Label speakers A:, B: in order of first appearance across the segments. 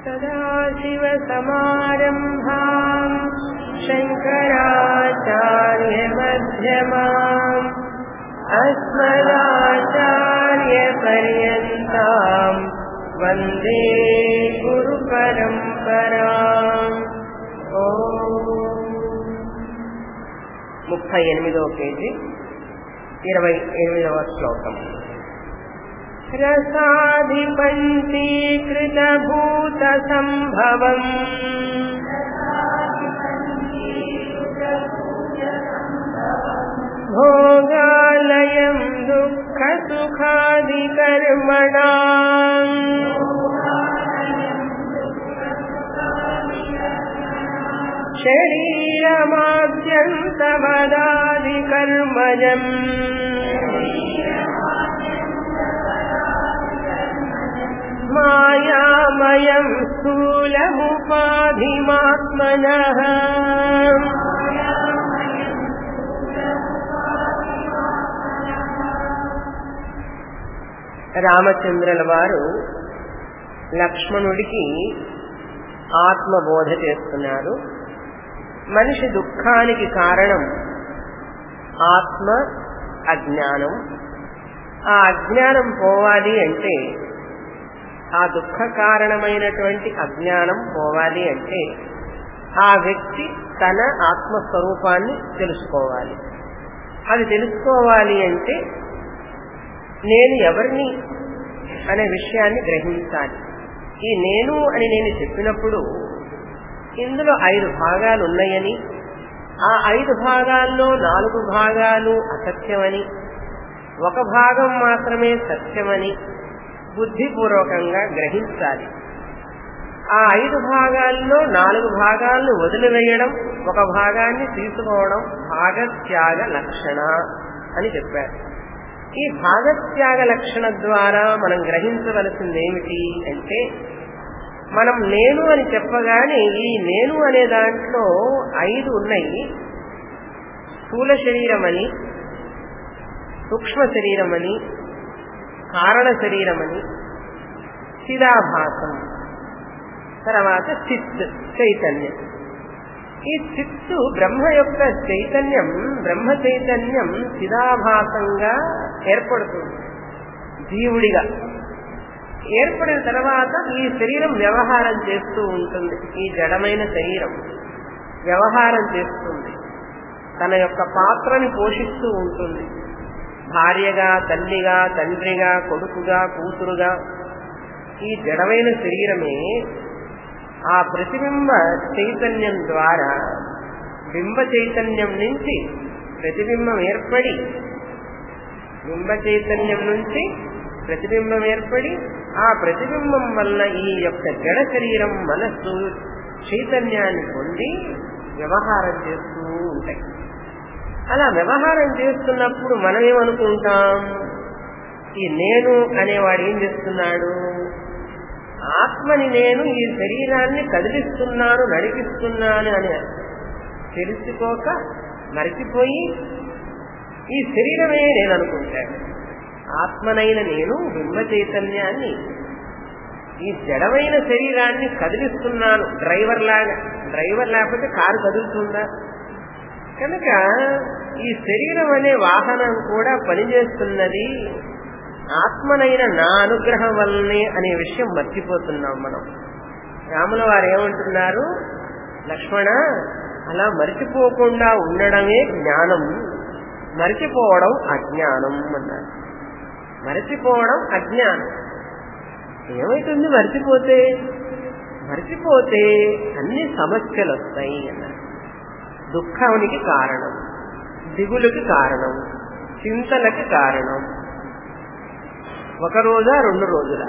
A: सदाशिवसमारम्भाम् शङ्कराचार्यमध्यमाम् अस्मदाचार्यपर्यन्ताम् वन्दे गुरुपरम्पराम् ॐ ముప్పై ఎనిమిదవ పేజీ ఇరవై ఎనిమిదవ శ్లోకం रसाधिपञ्चीकृतभूतसम्भवम् भोगालयम् दुःखसुखादिकर्मणा शरीरमाद्यन्तमदादिकर्मजम् मायामयम् स्थूलमुपाधिमात्मनः రామచంద్రుల వారు లక్ష్మణుడికి ఆత్మబోధ చేస్తున్నారు మనిషి దుఃఖానికి కారణం ఆత్మ అజ్ఞానం ఆ అజ్ఞానం పోవాలి అంటే ఆ దుఃఖ కారణమైనటువంటి అజ్ఞానం పోవాలి అంటే ఆ వ్యక్తి తన ఆత్మస్వరూపాన్ని తెలుసుకోవాలి అది తెలుసుకోవాలి అంటే నేను ఎవరిని అనే విషయాన్ని గ్రహించాలి ఈ నేను అని నేను చెప్పినప్పుడు ఇందులో ఐదు భాగాలు ఉన్నాయని ఆ ఐదు భాగాల్లో నాలుగు భాగాలు అసత్యమని ఒక భాగం మాత్రమే సత్యమని బుద్ధిపూర్వకంగా గ్రహించాలి ఆ ఐదు భాగాల్లో నాలుగు భాగాలను వదిలివేయడం ఒక భాగాన్ని తీసుకోవడం భాగత్యాగ లక్షణ అని చెప్పారు ఈ భాగత్యాగ లక్షణ ద్వారా మనం గ్రహించవలసింది ఏమిటి అంటే మనం నేను అని చెప్పగానే ఈ నేను అనే దాంట్లో ఐదు ఉన్నాయి స్థూల శరీరమని సూక్ష్మ శరీరమని కారణ శరీరమని చిదాభాసం తర్వాత చిత్ చైతన్యం ఈ చిత్తు బ్రహ్మ యొక్క చైతన్యం బ్రహ్మ చైతన్యం చిదాభాసంగా ఏర్పడుతుంది జీవుడిగా ఏర్పడిన తర్వాత ఈ శరీరం వ్యవహారం చేస్తూ ఉంటుంది ఈ జడమైన శరీరం వ్యవహారం చేస్తుంది తన యొక్క పాత్రని పోషిస్తూ ఉంటుంది భార్యగా తల్లిగా తండ్రిగా కొడుకుగా కూతురుగా ఈ జడమైన శరీరమే ఆ ప్రతిబింబ చైతన్యం ద్వారా బింబ చైతన్యం నుంచి ప్రతిబింబం ఏర్పడి బింబ చైతన్యం నుంచి ప్రతిబింబం ఏర్పడి ఆ ప్రతిబింబం వల్ల ఈ యొక్క జడ శరీరం మనస్సు చైతన్యాన్ని పొంది వ్యవహారం చేస్తూ ఉంటాయి అలా వ్యవహారం చేస్తున్నప్పుడు మనం ఏమనుకుంటాం ఈ నేను అనేవాడు ఏం చేస్తున్నాడు ఆత్మని నేను ఈ శరీరాన్ని కదిలిస్తున్నాను నడిపిస్తున్నాను అని తెలుసుకోక మరిచిపోయి ఈ శరీరమే నేను అనుకుంటాను ఆత్మనైన నేను బింబ చైతన్యాన్ని ఈ జడమైన శరీరాన్ని కదిలిస్తున్నాను డ్రైవర్ లాగా డ్రైవర్ లేకపోతే కారు కదులుతుందా కనుక ఈ శరీరం అనే వాహనం కూడా పనిచేస్తున్నది ఆత్మనైన నా అనుగ్రహం వల్లనే అనే విషయం మర్చిపోతున్నాం మనం రాముల వారు ఏమంటున్నారు లక్ష్మణ అలా మర్చిపోకుండా ఉండడమే జ్ఞానం మర్చిపోవడం అజ్ఞానం అన్నారు మరచిపోవడం అజ్ఞానం ఏమైతుంది మర్చిపోతే మర్చిపోతే అన్ని సమస్యలు వస్తాయి అన్నారు దుఃఖానికి కారణం దిగులుకి కారణం చింతలకి కారణం ఒక రోజా రెండు రోజులా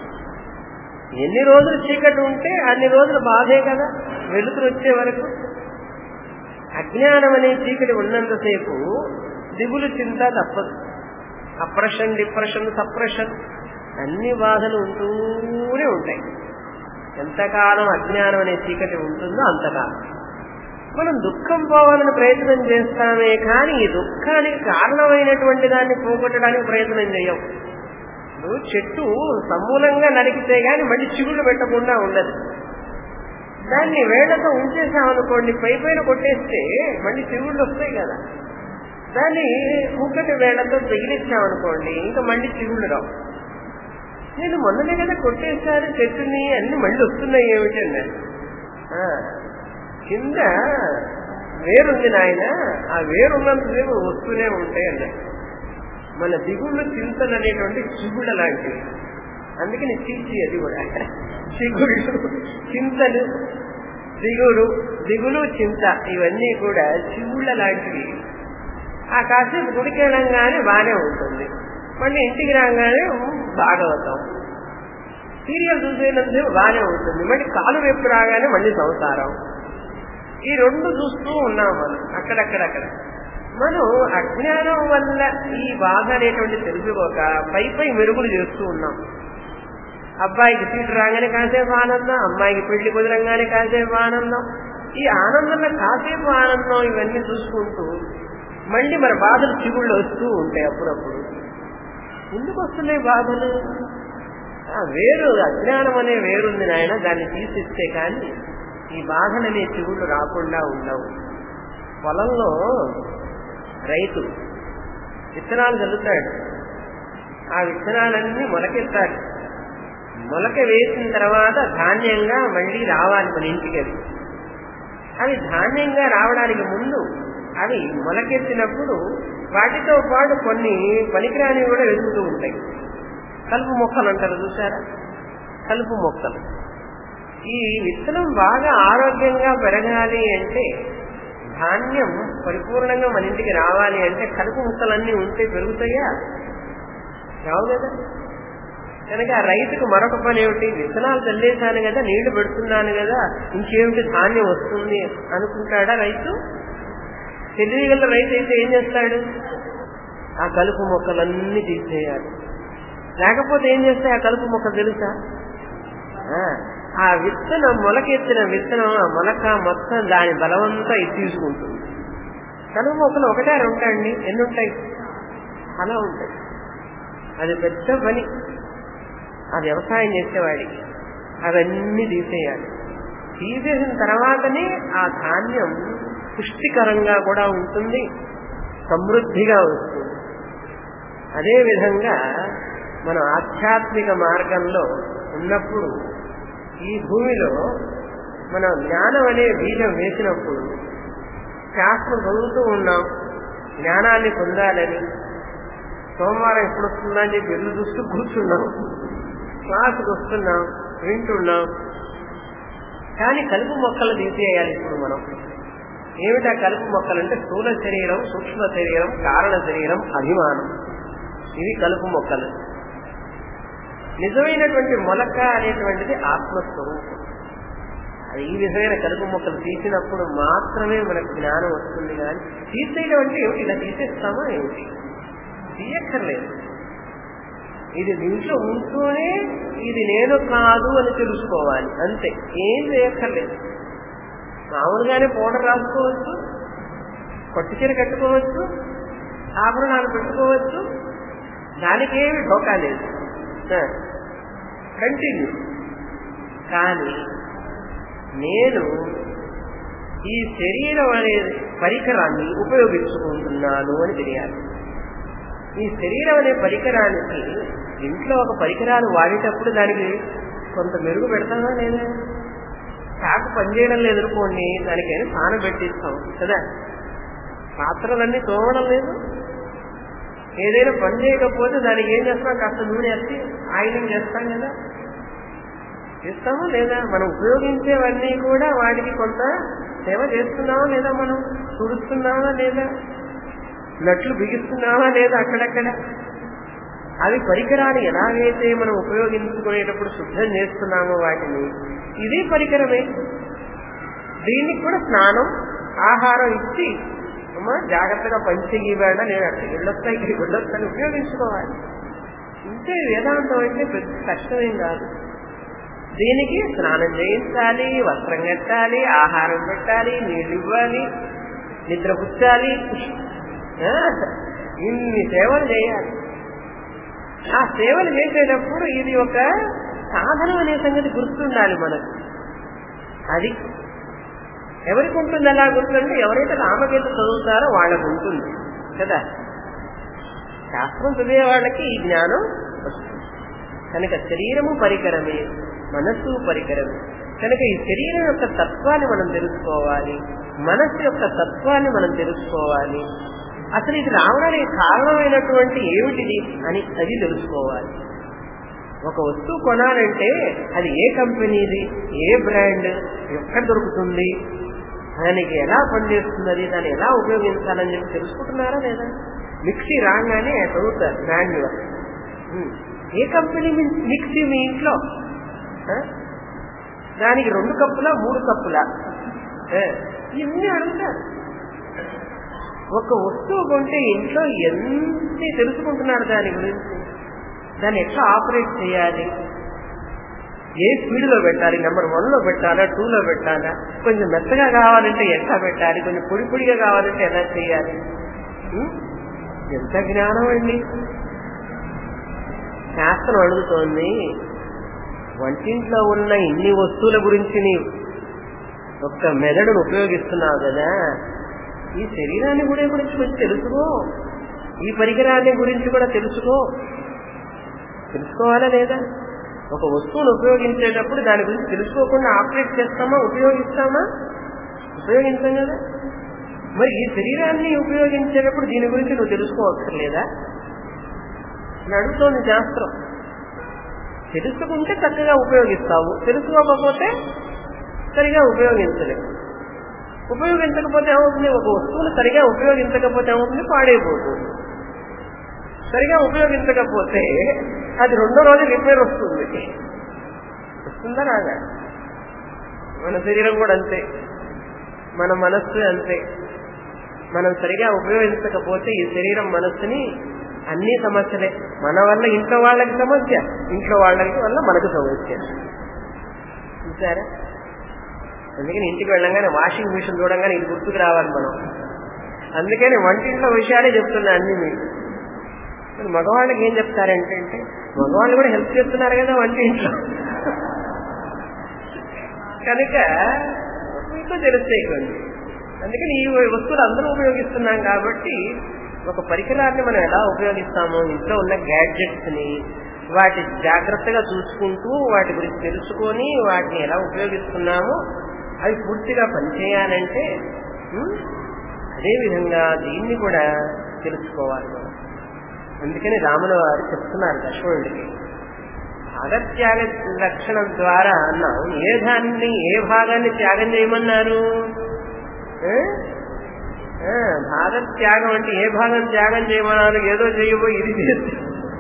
A: ఎన్ని రోజులు చీకటి ఉంటే అన్ని రోజులు బాధే కదా వెలుతురు వచ్చే వరకు అజ్ఞానం అనే చీకటి ఉన్నంతసేపు దిగులు చింత తప్పదు అప్రెషన్ డిప్రెషన్ సప్రెషన్ అన్ని బాధలు ఉంటూనే ఉంటాయి ఎంతకాలం అజ్ఞానం అనే చీకటి ఉంటుందో అంతకాలం మనం దుఃఖం పోవాలని ప్రయత్నం చేస్తామే కానీ ఈ దుఃఖానికి కారణమైనటువంటి దాన్ని పోగొట్టడానికి ప్రయత్నం చేయం ఇప్పుడు చెట్టు సమూలంగా నరికితే గాని మళ్ళీ చిగుళ్ళు పెట్టకుండా ఉండదు దాన్ని వేళ్లతో ఉంచేసామనుకోండి పై పైన కొట్టేస్తే మళ్ళీ చిగుళ్ళు వస్తాయి కదా దాన్ని ముక్కటి వేళ్లతో తగిలిచ్చామనుకోండి ఇంకా మళ్ళీ చిగుళ్ళు రావు నేను మొన్ననే కదా కొట్టేశారు చెట్టుని అన్ని మళ్ళీ వస్తున్నాయి ఏమిటండి ఆ, కింద వేరుంది నాయన ఆ వేరున్నంతసేపు వస్తూనే ఉంటాయి అన్నాడు మన దిగుళ్ళు చింతలు అనేటువంటి చిగుళ్ళ లాంటివి అందుకని చీచి అది కూడా చిగుళ్ళు చింతలు దిగులు దిగులు చింత ఇవన్నీ కూడా చిగుళ్ళ లాంటివి ఆ కాసేపు గుడికెళ్ళంగానే బాగానే ఉంటుంది మళ్ళీ ఇంటికి రాగానే భాగవతం సీరియల్ చూసేటంతసేపు బాగానే ఉంటుంది మళ్ళీ కాలు వైపు రాగానే మళ్ళీ సంసారం ఈ రెండు చూస్తూ ఉన్నాం మనం అక్కడక్కడక్కడ మనం అజ్ఞానం వల్ల ఈ బాధ అనేటువంటి తెలుసుకోక పై పై మెరుగులు చేస్తూ ఉన్నాం అబ్బాయికి సీటు రాగానే కాసేపు ఆనందం అమ్మాయికి పెళ్లి కుదరంగానే కాసేపు ఆనందం ఈ ఆనందంలో కాసేపు ఆనందం ఇవన్నీ చూసుకుంటూ మళ్ళీ మన బాధలు చిగుళ్ళు వస్తూ ఉంటాయి అప్పుడప్పుడు ఎందుకు వస్తున్నాయి బాధలు ఆ వేరు అజ్ఞానం అనే వేరుంది నాయన దాన్ని తీసిస్తే కానీ ఈ బాధలనే చిగుళ్ళు రాకుండా ఉండవు పొలంలో రైతు విత్తనాలు చల్లుతాడు ఆ విత్తనాలన్నీ మొలకెత్తాడు మొలక వేసిన తర్వాత ధాన్యంగా మళ్ళీ రావాలి మన ఇంటికి అది అవి ధాన్యంగా రావడానికి ముందు అవి మొలకెత్తినప్పుడు వాటితో పాటు కొన్ని పనికిరాని కూడా వెతుకుతూ ఉంటాయి కలుపు మొక్కలు అంటారు చూసారా కలుపు మొక్కలు ఈ విత్తనం బాగా ఆరోగ్యంగా పెరగాలి అంటే ధాన్యం పరిపూర్ణంగా మన ఇంటికి రావాలి అంటే కలుపు ముక్కలన్నీ ఉంటే పెరుగుతాయా రావు కదా కనుక ఆ రైతుకు మరొక పని ఏమిటి విత్తనాలు చల్లేశాను కదా నీళ్లు పెడుతున్నాను కదా ఇంకేమిటి ధాన్యం వస్తుంది అనుకుంటాడా రైతు తెలియగల రైతు అయితే ఏం చేస్తాడు ఆ కలుపు మొక్కలన్నీ తీసేయాలి లేకపోతే ఏం చేస్తాయి ఆ కలుపు మొక్క తెలుసా ఆ, ఆ విత్తనం మొలకెత్తిన విత్తనం ఆ మొలక మొత్తం దాని బలమంతా ఇది తీసుకుంటుంది కలుపు మొక్కలు ఒకటే ఉంటాయండి ఎన్ని ఉంటాయి అలా ఉంటాయి అది పెద్ద పని ఆ వ్యవసాయం చేసేవాడికి అవన్నీ తీసేయాలి తీసేసిన తర్వాతనే ఆ ధాన్యం పుష్టికరంగా కూడా ఉంటుంది సమృద్ధిగా వస్తుంది అదే విధంగా మనం ఆధ్యాత్మిక మార్గంలో ఉన్నప్పుడు ఈ భూమిలో మనం జ్ఞానం అనే బీజం వేసినప్పుడు శాస్త్రం చదువుతూ ఉన్నాం జ్ఞానాన్ని పొందాలని సోమవారం ఎప్పుడు వస్తుందా అని చెప్పి ఎదురు చూస్తూ కూర్చున్నాం క్లాసుకు వస్తున్నాం వింటున్నాం కానీ కలుపు మొక్కలు తీసేయాలి ఇప్పుడు మనం ఏమిటా కలుపు మొక్కలంటే స్థూల శరీరం సూక్ష్మ శరీరం కారణ శరీరం అభిమానం ఇవి కలుపు మొక్కలు నిజమైనటువంటి మొలక అనేటువంటిది ఆత్మస్వరూపం అది ఈ విధమైన కలుపు మొక్కలు తీసినప్పుడు మాత్రమే మనకు జ్ఞానం వస్తుంది కానీ తీసేయడం అంటే ఏమిటి ఇలా తీసేస్తామా ఏమిటి తీయక్కర్లేదు ఇది దీంట్లో ఉంటూనే ఇది నేను కాదు అని తెలుసుకోవాలి అంతే ఏం చేయక్కర్లేదు మామూలుగానే పౌడర్ రాసుకోవచ్చు కొట్టుచీర కట్టుకోవచ్చు ఆభరణాలు పెట్టుకోవచ్చు దానికేమి ఢోకా లేదు కంటిన్యూ కానీ నేను ఈ శరీరం అనే పరికరాన్ని ఉపయోగించుకుంటున్నాను అని తెలియాలి ఈ శరీరం అనే పరికరానికి ఇంట్లో ఒక పరికరాలు వాడేటప్పుడు దానికి కొంత మెరుగు పెడతామా లేదా చాకు పనిచేయడం లేదు అనుకోండి దానికి స్నానం పెట్టిస్తాం కదా పాత్రలన్నీ తోమడం లేదు ఏదైనా పని చేయకపోతే దానికి ఏం చేస్తాం కాస్త నూనె వేసి ఆయిలింగ్ చేస్తాం కదా చేస్తామా లేదా మనం ఉపయోగించేవన్నీ కూడా వాటికి కొంత సేవ చేస్తున్నామా లేదా మనం తుడుస్తున్నామా లేదా నట్లు బిగిస్తున్నామా లేదా అక్కడక్కడ అవి పరికరాలు ఎలాగైతే మనం ఉపయోగించుకునేటప్పుడు శుద్ధం చేస్తున్నామో వాటిని ఇది పరికరమే దీనికి కూడా స్నానం ఆహారం ఇచ్చి అమ్మా జాగ్రత్తగా పంచి వేళ నేను అక్కడ వెళ్ళొస్తా ఇక్కడికి వెళ్ళొస్తాను ఉపయోగించుకోవాలి ఇంతే వేదాంతం అంటే పెద్ద కష్టమేం కాదు దీనికి స్నానం చేయించాలి వస్త్రం కట్టాలి ఆహారం పెట్టాలి నీళ్ళు ఇవ్వాలి నిద్ర పుచ్చాలి ఆ, ఇన్ని సేవలు చేయాలి ఆ సేవలు చేసేటప్పుడు ఇది ఒక సాధనం అనే సంగతి గుర్తుండాలి మనకు అది ఎవరికి ఉంటుంది అలా గుర్తుంటే ఎవరైతే రామగీత చదువుతారో వాళ్ళకు ఉంటుంది కదా శాస్త్రం చదివే వాళ్ళకి ఈ జ్ఞానం వస్తుంది కనుక శరీరము పరికరమే మనస్సు పరికరమే కనుక ఈ శరీరం యొక్క తత్వాన్ని మనం తెలుసుకోవాలి మనస్సు యొక్క తత్వాన్ని మనం తెలుసుకోవాలి అసలు ఇది రావడానికి కారణమైనటువంటి ఏమిటిది అని అది తెలుసుకోవాలి ఒక వస్తువు కొనాలంటే అది ఏ కంపెనీది ఏ బ్రాండ్ ఎక్కడ దొరుకుతుంది దానికి ఎలా పనిచేస్తున్నది దాన్ని ఎలా ఉపయోగించాలని చెప్పి తెలుసుకుంటున్నారా లేదా మిక్సీ రాగానే చదువుతారు మాన్యువల్ ఏ కంపెనీ మిక్సీ మీ ఇంట్లో ఆ? దానికి రెండు కప్పులా మూడు కప్పులా ఆ? ఇవన్నీ అడుగుతారు ఒక వస్తువు కొంటే ఇంట్లో ఎన్ని తెలుసుకుంటున్నారు దాని గురించి దాన్ని ఎట్లా ఆపరేట్ చేయాలి ఏ స్పీడ్ లో పెట్టాలి నెంబర్ వన్ లో పెట్టాలా టూ లో పెట్టాలా కొంచెం మెత్తగా కావాలంటే ఎట్లా పెట్టాలి కొంచెం పొడి పొడిగా కావాలంటే ఎలా చేయాలి ఉం? ఎంత జ్ఞానం అండి శాస్త్రం అడుగుతోంది వంటింట్లో ఉన్న ఇన్ని వస్తువుల గురించి నీ ఒక్క మెదడును ఉపయోగిస్తున్నావు కదా ఈ శరీరాన్ని కూడా గురించి కొంచెం తెలుసుకో ఈ పరికరాన్ని గురించి కూడా తెలుసుకో తెలుసుకోవాలా లేదా ఒక వస్తువును ఉపయోగించేటప్పుడు దాని గురించి తెలుసుకోకుండా ఆపరేట్ చేస్తామా ఉపయోగిస్తామా ఉపయోగించాం కదా మరి ఈ శరీరాన్ని ఉపయోగించేటప్పుడు దీని గురించి నువ్వు తెలుసుకోవక్కర్లేదా అని అడుగుతోంది శాస్త్రం తెలుసుకుంటే చక్కగా ఉపయోగిస్తావు తెలుసుకోకపోతే సరిగా ఉపయోగించలేవు ఉపయోగించకపోతే ఏమవుతుంది ఒక వస్తువును సరిగా ఉపయోగించకపోతే ఏమవుతుంది పాడైపోతుంది సరిగా ఉపయోగించకపోతే అది రెండో రోజు రిపేర్ వస్తుంది వస్తుందా రాగా మన శరీరం కూడా అంతే మన మనస్సు అంతే మనం సరిగా ఉపయోగించకపోతే ఈ శరీరం మనస్సుని అన్ని సమస్యలే మన వల్ల ఇంట్లో వాళ్ళకి సమస్య ఇంట్లో వాళ్ళకి వల్ల మనకు సమస్య చూసారా అందుకని ఇంటికి వెళ్ళంగానే వాషింగ్ మిషన్ చూడంగానే ఇది గుర్తుకు రావాలి మనం అందుకని వంటింట్లో విషయాలే చెప్తున్నా అన్ని మీకు మరి మగవాళ్ళకి ఏం చెప్తారంటే అంటే మగవాళ్ళు కూడా హెల్ప్ చేస్తున్నారు కదా వంటింట్లో కనుక మీకు తెలుస్తాయి కొన్ని అందుకని ఈ వస్తువులు అందరూ ఉపయోగిస్తున్నాం కాబట్టి ఒక పరికరాన్ని మనం ఎలా ఉపయోగిస్తామో ఇంట్లో ఉన్న గ్యాడ్జెట్స్ ని వాటి జాగ్రత్తగా చూసుకుంటూ వాటి గురించి తెలుసుకొని వాటిని ఎలా ఉపయోగిస్తున్నామో అవి పూర్తిగా పనిచేయాలంటే ఉమ్, అదేవిధంగా దీన్ని కూడా తెలుసుకోవాలి మనం అందుకని రాముల వారు చెప్తున్నారు లక్ష్మణుడికి భాగత్యాగ లక్షణం ద్వారా అన్నాం ఏ దాన్ని ఏ భాగాన్ని త్యాగం చేయమన్నారు ఏ? ఆ, భాగత్యాగం అంటే ఏ భాగం త్యాగం చేయమన్నారు ఏదో చేయబోయి ఇది చేస్తే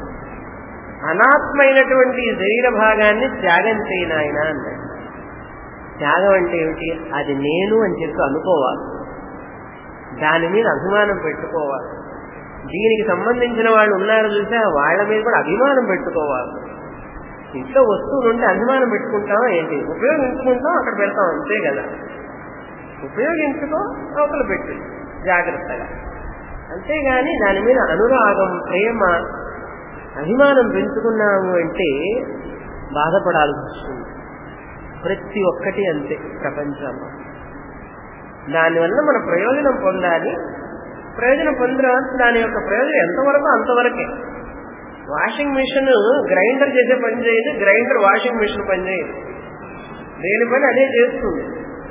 A: అనాత్మైనటువంటి ఈ శరీర భాగాన్ని త్యాగం చేయను ఆయన అన్నాడు త్యాగం అంటే ఏమిటి అది నేను అని చెప్పి అనుకోవాలి దాని మీద అభిమానం పెట్టుకోవాలి దీనికి సంబంధించిన వాళ్ళు ఉన్నారు చూసా వాళ్ళ మీద కూడా అభిమానం పెట్టుకోవాలి ఇంట్లో వస్తువులు ఉంటే అభిమానం పెట్టుకుంటాం ఏంటి ఉపయోగించుకుంటాం అక్కడ పెడతాం అంతే కదా ఉపయోగించుకో అవతల పెట్టు జాగ్రత్తగా అంతేగాని దాని మీద అనురాగం ప్రేమ అభిమానం పెంచుకున్నాము అంటే బాధపడాల్సి వస్తుంది ప్రతి ఒక్కటి అంతే ప్రపంచంలో దానివల్ల మన ప్రయోజనం పొందాలి ప్రయోజనం పొందిన దాని యొక్క ప్రయోజనం ఎంతవరకు అంతవరకే వాషింగ్ మిషన్ గ్రైండర్ చేసే పని చేయదు గ్రైండర్ వాషింగ్ మిషన్ పని చేయదు దేని పని అదే చేస్తుంది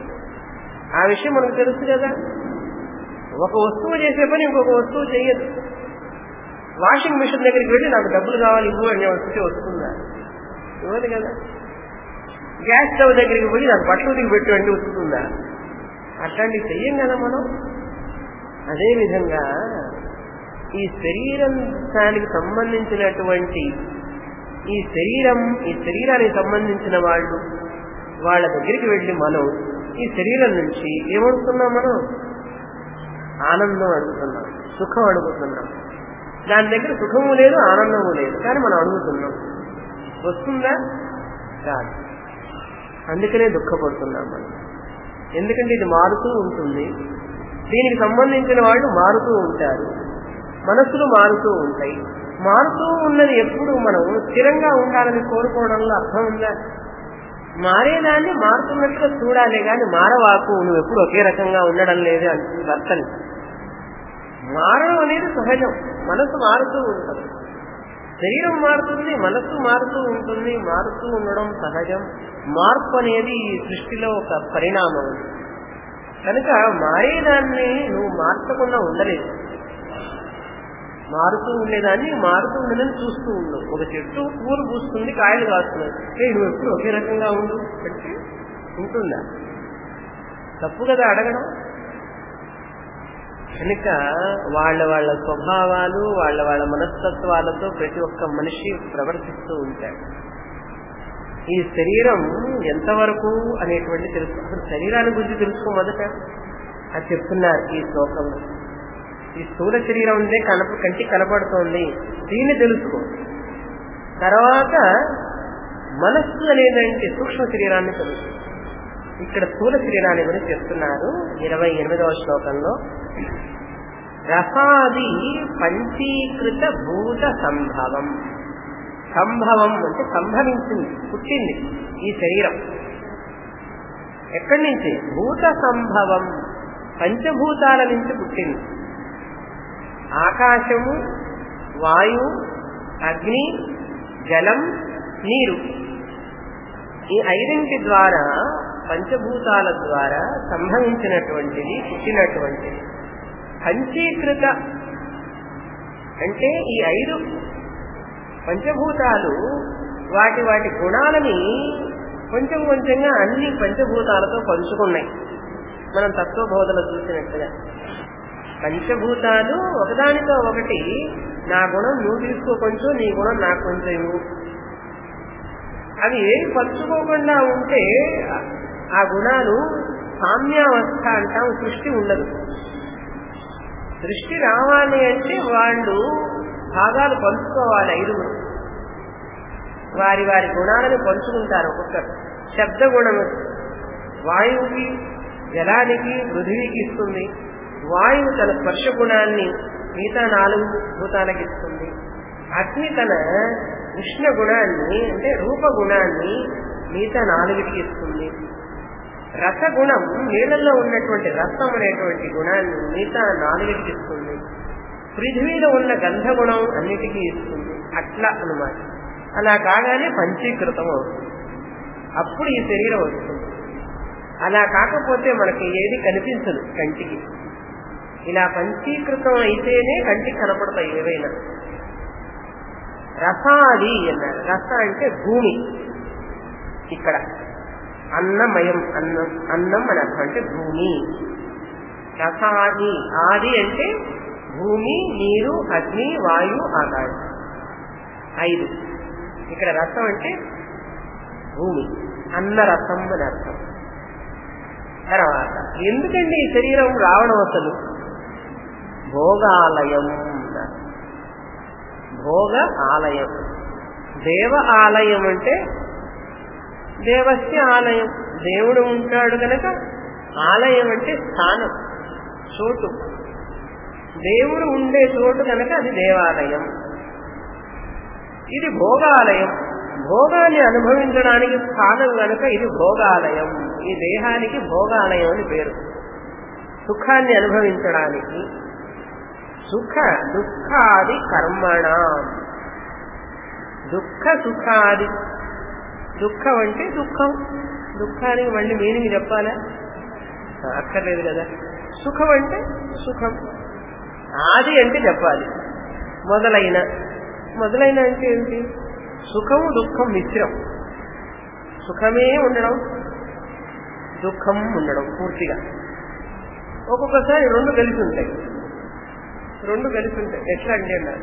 A: ఆ విషయం మనకు తెలుసు కదా ఒక వస్తువు చేసే పని ఇంకొక వస్తువు చేయదు వాషింగ్ మిషన్ దగ్గరికి వెళ్ళి నాకు డబ్బులు కావాలి ఇవ్వు అని వస్తే వస్తుందా ఇవ్వదు కదా గ్యాస్ స్టవ్ దగ్గరికి పోయి నాకు బట్టలు ఉతికి పెట్టు అంటే వస్తుందా అట్లాంటివి చెయ్యం కదా మనం అదేవిధంగా ఈ శరీరం దానికి సంబంధించినటువంటి ఈ శరీరం ఈ శరీరానికి సంబంధించిన వాళ్ళు వాళ్ళ దగ్గరికి వెళ్ళి మనం ఈ శరీరం నుంచి ఏమడుగుతున్నాం మనం ఆనందం అడుగుతున్నాం సుఖం అడుగుతున్నాం దాని దగ్గర సుఖము లేదు ఆనందము లేదు కానీ మనం అడుగుతున్నాం వస్తుందా కాదు అందుకనే దుఃఖపడుతున్నాం మనం ఎందుకంటే ఇది మారుతూ ఉంటుంది దీనికి సంబంధించిన వాళ్ళు మారుతూ ఉంటారు మనస్సులు మారుతూ ఉంటాయి మారుతూ ఉన్నది ఎప్పుడు మనం స్థిరంగా ఉండాలని కోరుకోవడంలో అర్థం ఉందా మారేదాన్ని మారుతున్నట్టుగా చూడాలి కానీ మారవాకు నువ్వు ఎప్పుడు ఒకే రకంగా ఉండడం లేదు అంటుంది భర్తని మారడం అనేది సహజం మనసు మారుతూ ఉంటుంది శరీరం మారుతుంది మనస్సు మారుతూ ఉంటుంది మారుతూ ఉండడం సహజం మార్పు అనేది ఈ సృష్టిలో ఒక పరిణామం కనుక మారేదాన్ని నువ్వు మార్చకుండా ఉండలేదు మారుతూ ఉండేదాన్ని మారుతూ ఉండదని చూస్తూ ఉండవు ఒక చెట్టు పూలు పూస్తుంది కాయలు కాస్తున్నాయి ఏ నువ్వు ఎప్పుడు ఒకే రకంగా ఉండు అంటే ఉంటుందా తప్పు కదా అడగడం కనుక వాళ్ళ వాళ్ళ స్వభావాలు వాళ్ళ వాళ్ళ మనస్తత్వాలతో ప్రతి ఒక్క మనిషి ప్రవర్తిస్తూ ఉంటాడు ఈ శరీరం ఎంతవరకు అనేటువంటి తెలుసు అసలు శరీరాన్ని గురించి తెలుసుకో మొదట అది చెప్తున్నారు ఈ శ్లోకంలో ఈ స్థూల శరీరం ఉందే కనప కంటికి కనపడుతోంది దీన్ని తెలుసుకో తర్వాత మనస్సు అనేదంటే సూక్ష్మ శరీరాన్ని తెలుసు ఇక్కడ స్థూల శరీరాన్ని గురించి చెప్తున్నారు ఇరవై ఎనిమిదవ శ్లోకంలో రసాది పంచీకృత భూత సంభవం సంభవం అంటే సంభవించింది పుట్టింది ఈ శరీరం ఎక్కడి నుంచి భూత సంభవం పంచభూతాల నుంచి పుట్టింది ఆకాశము వాయు అగ్ని జలం నీరు ఈ ఐదింటి ద్వారా పంచభూతాల ద్వారా సంభవించినటువంటిది పుట్టినటువంటిది పంచీకృత అంటే ఈ ఐదు పంచభూతాలు వాటి వాటి గుణాలని కొంచెం కొంచెంగా అన్ని పంచభూతాలతో పంచుకున్నాయి మనం తత్వబోధన చూసినట్టుగా పంచభూతాలు ఒకదానితో ఒకటి నా గుణం నువ్వు తీసుకో కొంచెం నీ గుణం నాకు కొంచెం ఇవ్వు అవి ఏది పంచుకోకుండా ఉంటే ఆ గుణాలు సామ్యావస్థ అంటాం సృష్టి ఉండదు సృష్టి రావాలి అంటే వాళ్ళు భాగాలు పంచుకోవాలి ఐదుగురు వారి వారి గుణాలను పంచుకుంటారు ఒక్కొక్కరు శబ్ద గుణం వాయువుకి జలానికి పృథివీకి ఇస్తుంది వాయువు తన స్పర్శ గుణాన్ని మిగతా నాలుగు భూతాలకు ఇస్తుంది అగ్ని తన ఉష్ణ గుణాన్ని అంటే రూప గుణాన్ని మిగతా నాలుగిటికి ఇస్తుంది రసగుణం నీళ్ళల్లో ఉన్నటువంటి రసం అనేటువంటి గుణాన్ని మిగతా నాలుగిటికి ఇస్తుంది పృథివీలో ఉన్న గంధగుణం అన్నిటికీ ఇస్తుంది అట్లా అనమాట అలా కాగానే పంచీకృతం అవుతుంది అప్పుడు ఈ శరీరం వస్తుంది అలా కాకపోతే మనకి ఏది కనిపించదు కంటికి ఇలా పంచీకృతం అయితేనే కంటికి కనపడతాయి ఏవైనా రసాది అన్నారు రస అంటే భూమి ఇక్కడ అన్నమయం అన్నం అన్నం అని అర్థం అంటే భూమి రసాది ఆది అంటే భూమి నీరు అగ్ని వాయు ఆకాశం ఐదు ఇక్కడ రసం అంటే భూమి అన్న రసం అని అర్థం తర్వాత ఎందుకండి ఈ శరీరం రావడం అసలు భోగాలయం అన్నారు. భోగ ఆలయం దేవ ఆలయం అంటే దేవస్య ఆలయం దేవుడు ఉంటాడు కనుక ఆలయం అంటే స్థానం చోటు దేవుడు ఉండే చోటు కనుక అది దేవాలయం ఇది భోగాలయం భోగాన్ని అనుభవించడానికి స్థానం కనుక ఇది భోగాలయం ఈ దేహానికి భోగాలయం అని పేరు సుఖాన్ని అనుభవించడానికి సుఖ దుఃఖాది కర్మణ దుఃఖ సుఖాది దుఃఖం అంటే దుఃఖం దుఃఖానికి మళ్ళీ మీనింగ్ చెప్పాలా అక్కర్లేదు కదా సుఖం అంటే సుఖం ఆది అంటే చెప్పాలి మొదలైన మొదలైన అంటే ఏంటి సుఖము దుఃఖం మిశ్రం సుఖమే ఉండడం దుఃఖం ఉండడం పూర్తిగా ఒక్కొక్కసారి రెండు కలిసి ఉంటాయి రెండు కలిసి ఉంటాయి ఎట్లా అంటే అన్నారు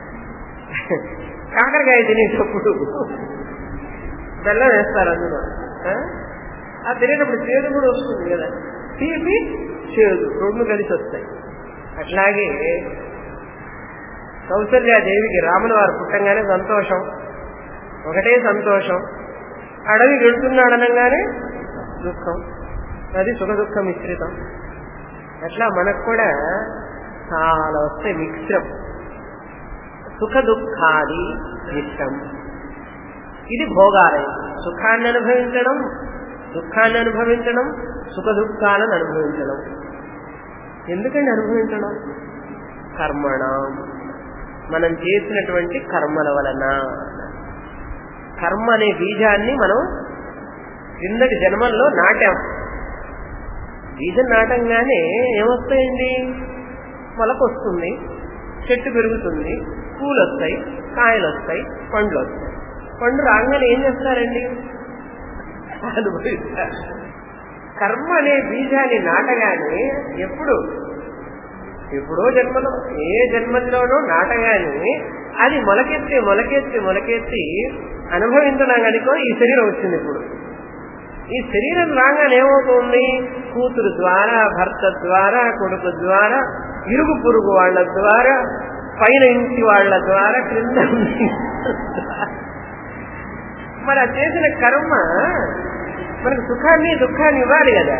A: కాకరకాయ తినేటప్పుడు బెల్లం వేస్తారు అందులో ఆ? ఆ తినేటప్పుడు చేదు కూడా వస్తుంది కదా తీపి చేదు రెండు కలిసి వస్తాయి అట్లాగే కౌసల్యాదేవికి రాముల వారు పుట్టంగానే సంతోషం ఒకటే సంతోషం అడవి వెళ్తున్నాడనగానే దుఃఖం అది సుఖ దుఃఖ మిశ్రితం అట్లా మనకు కూడా చాలా వస్తాయి మిక్స్చర్ సుఖ దుఃఖాది నిష్టం ఇది భోగాలయం సుఖాన్ని అనుభవించడం దుఃఖాన్ని అనుభవించడం సుఖ దుఃఖాలను అనుభవించడం ఎందుకండి అనుభవించడం కర్మణ మనం చేసినటువంటి కర్మల వలన కర్మ అనే బీజాన్ని మనం క్రిందటి జన్మల్లో నాటాం బీజం నాటంగానే ఏమొస్తాయండి మొలకొస్తుంది చెట్టు పెరుగుతుంది పూలు వస్తాయి కాయలు వస్తాయి పండ్లు వస్తాయి పండు రాగానే ఏం చేస్తారండి అనుభవిస్తారు కర్మ అనే బీజాన్ని నాటగానే ఎప్పుడు ఎప్పుడో జన్మలో ఏ జన్మల్లోనో నాటగానే అది మొలకెత్తి మొలకెత్తి మొలకెత్తి అనుభవించడం అనుకో ఈ శరీరం వచ్చింది ఇప్పుడు ఈ శరీరం రాగానే ఏమవుతుంది కూతురు ద్వారా భర్త ద్వారా కొడుకు ద్వారా ఇరుగు పొరుగు వాళ్ళ ద్వారా పైన ఇంటి వాళ్ళ ద్వారా క్రింద ఇంటి ద్వారా. మరి ఆ చేసిన కర్మ మనకు సుఖాన్ని దుఃఖాన్ని ఇవ్వాలి కదా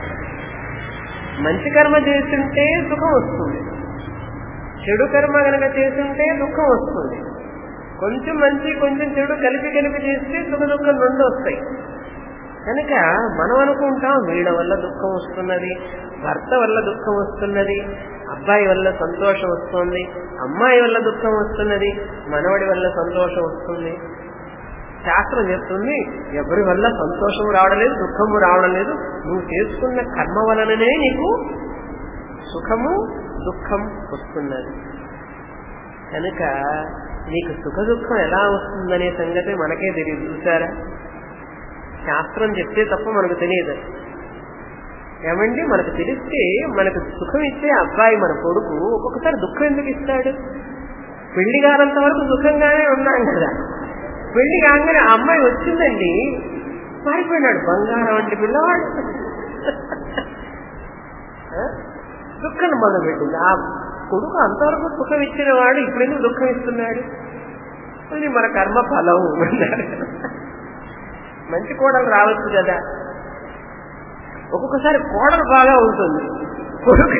A: మంచి కర్మ చేస్తుంటే సుఖం వస్తుంది చెడు కర్మ కనుక చేస్తుంటే దుఃఖం వస్తుంది కొంచెం మంచి కొంచెం చెడు కలిపి కలిపి చేస్తే సుఖ దుఃఖం రెండు వస్తాయి కనుక మనం అనుకుంటాం వీళ్ళ వల్ల దుఃఖం వస్తున్నది భర్త వల్ల దుఃఖం వస్తున్నది అబ్బాయి వల్ల సంతోషం వస్తుంది అమ్మాయి వల్ల దుఃఖం వస్తున్నది మనవడి వల్ల సంతోషం వస్తుంది శాస్త్రం చెప్తుంది ఎవరి వల్ల సంతోషం రావడం లేదు దుఃఖము రావడం లేదు నువ్వు చేసుకున్న కర్మ వలననే నీకు సుఖము దుఃఖం వస్తున్నది కనుక నీకు సుఖ దుఃఖం ఎలా వస్తుందనే సంగతి మనకే తెలియదు చూసారా శాస్త్రం చెప్తే తప్ప మనకు తెలియదు ఏమండి మనకు తెలిస్తే మనకు సుఖం ఇచ్చే అబ్బాయి మన కొడుకు ఒక్కొక్కసారి దుఃఖం ఎందుకు ఇస్తాడు పెళ్లి కానంత వరకు సుఖంగానే ఉన్నాం కదా పెళ్లి కాగానే ఆ అమ్మాయి వచ్చిందండి మారిపోయినాడు బంగారం వంటి పిల్లవాడు ఆ? దుఃఖం మొదలు పెట్టింది ఆ కొడుకు అంతవరకు సుఖం ఇచ్చిన వాడు ఇప్పుడు ఎందుకు దుఃఖం ఇస్తున్నాడు ఇది మన కర్మ ఫలం అన్నాడు మంచి కోడలు రావచ్చు కదా ఒక్కొక్కసారి కోడలు బాగా ఉంటుంది కొడుకు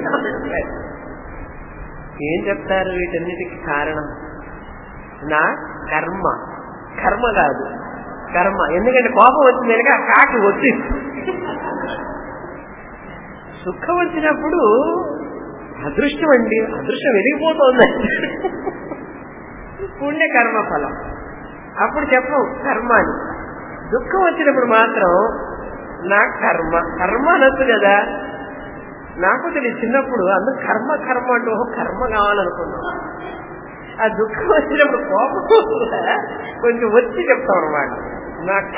A: ఏం చెప్తారు వీటన్నిటికి కారణం నా కర్మ కర్మ కాదు కర్మ ఎందుకంటే కోపం వచ్చింది కనుక ఆ కాకి వచ్చి సుఖం వచ్చినప్పుడు అదృష్టం అండి అదృష్టం వెలిగిపోతుంది పుణ్య కర్మ ఫలం అప్పుడు చెప్పం కర్మ అని దుఃఖం వచ్చినప్పుడు మాత్రం నా కర్మ కర్మ అనొచ్చు కదా నాకు తెలియదు చిన్నప్పుడు అందరూ కర్మ కర్మ అంటూ ఓహో కర్మ కావాలనుకున్నాం ఆ దుఃఖం వచ్చినప్పుడు కోపం కూడా కొంచెం వచ్చి చెప్తాం అనమాట నాకు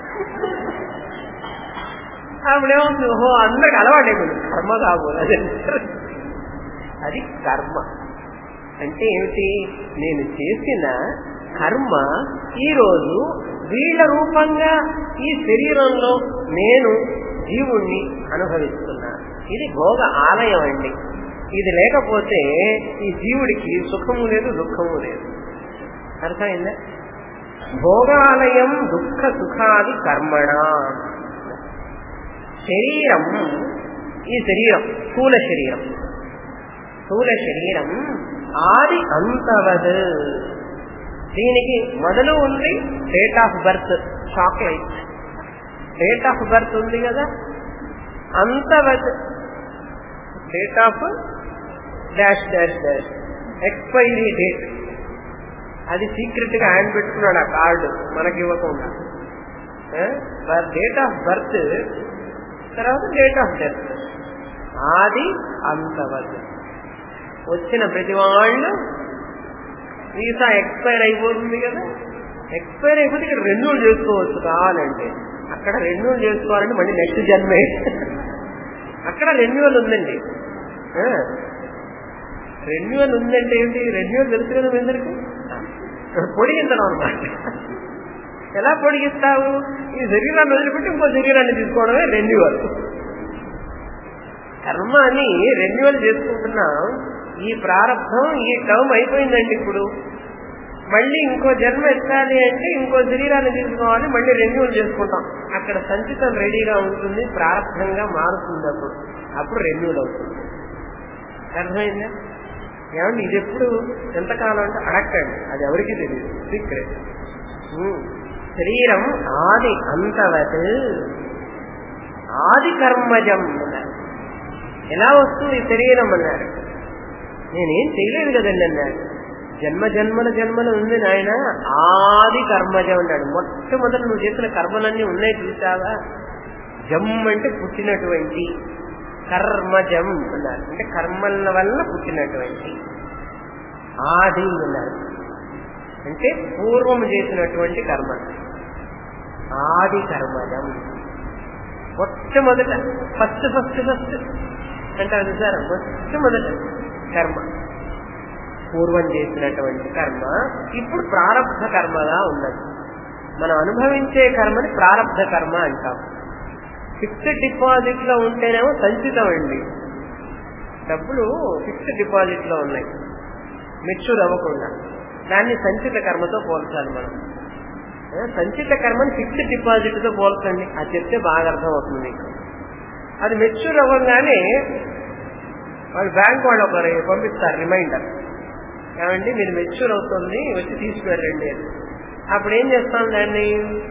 A: ఆవిడేమవుతుంది ఓహో అందరికి అలవాటైపోయింది కర్మ కాబోలు అది అది కర్మ అంటే ఏమిటి నేను చేసిన కర్మ ఈరోజు వీళ్ళ రూపంగా ఈ శరీరంలో నేను జీవుణ్ణి అనుభవిస్తున్నాను ఇది భోగ ఆలయం అండి ఇది లేకపోతే ఈ జీవుడికి సుఖము లేదు దుఃఖము లేదు అర్థమైందా భోగాలయం దుఃఖ సుఖాది కర్మణ శరీరం ఈ శరీరం స్థూల శరీరం స్థూల శరీరం ఆది అంతవద్ దీనికి మొదలు ఉంది date of birth chocolate date of birth ఉంది కదా అంతవద్ date of dash dash dash expiry date అది సీక్రెట్ గా హ్యాండ్ పెట్టుకున్నాడు ఆ కార్డు మనకి ఇవ్వకుండా డేట్ ఆఫ్ బర్త్ తర్వాత డేట్ ఆఫ్ డెత్ ఆది అంతవద్దు వచ్చిన ప్రతి వాళ్ళు వీసా ఎక్స్పైర్ అయిపోతుంది కదా ఎక్స్పైర్ అయిపోతే ఇక్కడ రెన్యూల్ చేసుకోవచ్చు కావాలంటే అక్కడ రెన్యూల్ చేసుకోవాలంటే మళ్ళీ నెక్స్ట్ జన్మే అక్కడ రెన్యువల్ ఉందండి రెన్యువల్ ఉందంటే ఏంటి రెన్యువల్ తెలుసు కదా మీ అందరికి పొడిగించడం అనమాట ఎలా పొడిగిస్తావు ఈ శరీరాన్ని వదిలిపెట్టి ఇంకో శరీరాన్ని తీసుకోవడమే రెన్యువల్ కర్మ అని రెన్యువల్ చేసుకుంటున్నాం ఈ ప్రారంభం ఈ టర్మ్ అయిపోయిందండి ఇప్పుడు మళ్ళీ ఇంకో జన్మ ఎత్తాలి అంటే ఇంకో శరీరాన్ని తీసుకోవాలి మళ్ళీ రెన్యువల్ చేసుకుంటాం అక్కడ సంచితం రెడీగా ఉంటుంది ప్రారంభంగా మారుతుంది అప్పుడు అప్పుడు రెన్యూల్ అవుతుంది అర్థమైందా ఏమండి ఇది ఎప్పుడు ఎంతకాలం అంటే అడక్కండి అది ఎవరికి తెలియదు సీక్రెట్ శరీరం ఆది అంతవత్ ఆది కర్మజం అన్నారు ఎలా వస్తుంది ఈ శరీరం అన్నారు నేనేం చేయలేదు కదండి అన్నాడు జన్మ జన్మల జన్మలు ఉంది నాయన ఆది కర్మజం అన్నాడు మొట్టమొదటి నువ్వు చేసిన కర్మలన్నీ ఉన్నాయి చూసావా జమ్ అంటే పుట్టినటువంటి కర్మజం అన్నారు అంటే కర్మల వల్ల పుట్టినటువంటి ఆది అన్నారు అంటే పూర్వము చేసినటువంటి కర్మ ఆది కర్మజం మొట్టమొదట ఫస్ట్ ఫస్ట్ ఫస్ట్ అంటారు చూసారా మొట్టమొదట కర్మ పూర్వం చేసినటువంటి కర్మ ఇప్పుడు ప్రారంభ కర్మగా ఉన్నది మనం అనుభవించే కర్మని ప్రారంభ కర్మ అంటాం ఫిక్స్డ్ డిపాజిట్ లో ఉంటేనేమో సంచితం అండి డబ్బులు ఫిక్స్డ్ డిపాజిట్ లో ఉన్నాయి మెచ్యూర్ అవ్వకుండా దాన్ని సంచిత కర్మతో పోల్చాలి మనం ఏ, సంచిత కర్మని ఫిక్స్డ్ డిపాజిట్ తో పోల్చండి అది చెప్తే బాగా అర్థం అవుతుంది మీకు అది మెచ్యూర్ అవ్వగానే వాళ్ళు బ్యాంక్ వాళ్ళు ఒకరు పంపిస్తారు రిమైండర్ ఏమండి మీరు మెచ్యూర్ అవుతుంది వచ్చి తీసుకువెళ్ళండి అని అప్పుడు ఏం చేస్తాం దాన్ని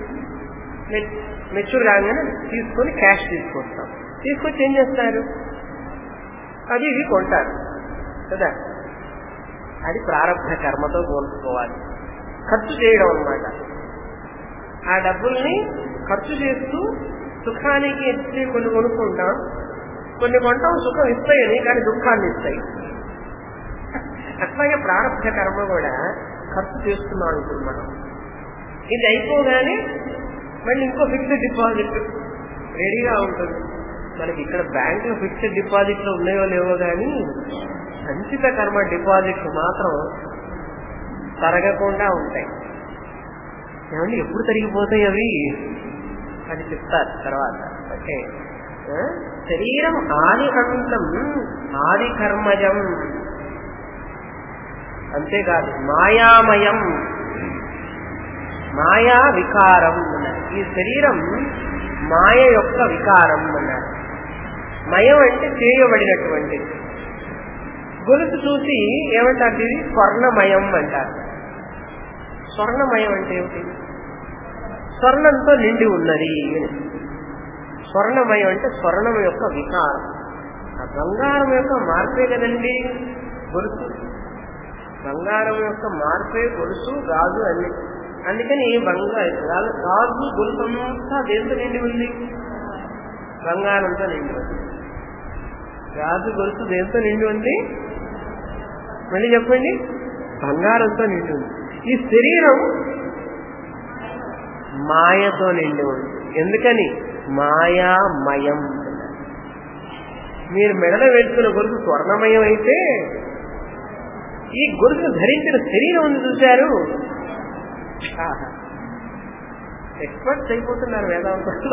A: మెచ్యూర్ కాగానే తీసుకొని క్యాష్ తీసుకొస్తాం తీసుకొచ్చి ఏం చేస్తారు అది ఇవి కొంటారు కదా అది ప్రారంభ కర్మతో పోల్చుకోవాలి ఖర్చు చేయడం అన్నమాట ఆ డబ్బుల్ని ఖర్చు చేస్తూ సుఖానికి ఎత్తి కొన్ని కొనుక్కుంటాం కొన్ని కొంటాం సుఖం ఇస్తాయని కానీ దుఃఖాన్ని ఇస్తాయి అట్లాగే ప్రారంభ కర్మ కూడా ఖర్చు చేస్తున్నాం ఇప్పుడు మనం ఇది అయిపోగానే మళ్ళీ ఇంకో ఫిక్స్డ్ డిపాజిట్ రెడీగా ఉంటుంది మనకి ఇక్కడ బ్యాంకులో ఫిక్స్డ్ డిపాజిట్లు ఉన్నాయో లేవో కానీ సంచిత కర్మ డిపాజిట్లు మాత్రం తరగకుండా ఉంటాయి ఏమండి ఎప్పుడు తరిగిపోతాయి అవి అని చెప్తారు తర్వాత ఓకే ఆ? శరీరం ఆది అంతం ఆది కర్మజం అంతేకాదు మాయామయం మాయా వికారం అన్నారు ఈ శరీరం మాయ యొక్క వికారం అన్నారు మయం అంటే చేయబడినటువంటిది గొలుసు చూసి ఏమంటారు ఇది స్వర్ణమయం అంటారు స్వర్ణమయం అంటే ఏమిటి స్వర్ణంతో నిండి ఉన్నది అని స్వర్ణమయం అంటే స్వర్ణం యొక్క వికారం ఆ బంగారం యొక్క మార్పే కదండి గొలుసు బంగారం యొక్క మార్పే గొలుసు గాజు అన్ని అందుకని బంగారు గాజు గొలుసు అంతా దేంతో నిండి ఉంది బంగారంతో నిండి ఉంది గాజు గొలుసు దేంతో నిండి ఉంది మళ్ళీ చెప్పండి బంగారంతో నిండి ఉంది ఈ శరీరం మాయతో నిండి ఉంది ఎందుకని మాయామయం మీరు మెడలో వేసుకున్న గొలుసు స్వర్ణమయం అయితే ఈ గొలుసును ధరించిన శరీరం ఉంది చూశారు ఎక్స్పర్ట్స్ అయిపోతున్నారు వేదాంతంలో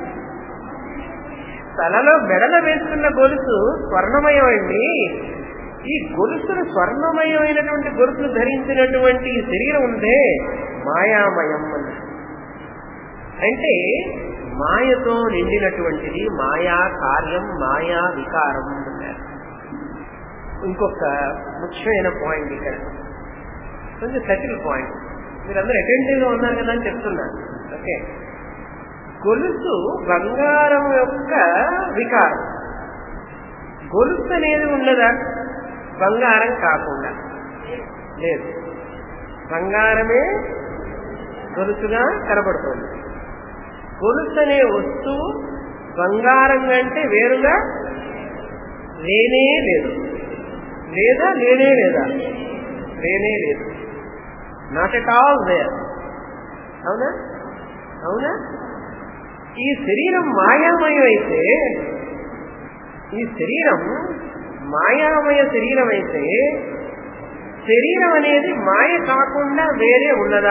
A: తలలో మెడలో వేసుకున్న గొలుసు స్వర్ణమయం అండి ఈ గొలుసును స్వర్ణమయమైనటువంటి గొలుసును ధరించినటువంటి ఈ శరీరం ఉందే మాయామయం అని అంటే మాయతో నిండినటువంటిది మాయా కార్యం మాయా వికారం అన్నారు ఇంకొక ముఖ్యమైన పాయింట్ ఇక్కడ కొంచెం సటిల్ పాయింట్ మీరందరూ అటెంటివ్ గా ఉన్నారు కదా అని చెప్తున్నాను ఓకే గొలుసు బంగారం యొక్క వికారం గొలుసు అనేది ఉన్నదా బంగారం కాకుండా లేదు బంగారమే గొలుసుగా కనబడుతుంది గొలుసు అనే వస్తువు బంగారం కంటే వేరుగా లేనే లేదు లేదా లేనే లేదా లేనే లేదు నాట్ ఎట్ ఆల్ వేర్ అవునా అవునా ఈ శరీరం మాయామయం అయితే ఈ శరీరం మాయామయ శరీరం అయితే శరీరం అనేది మాయ కాకుండా వేరే ఉన్నదా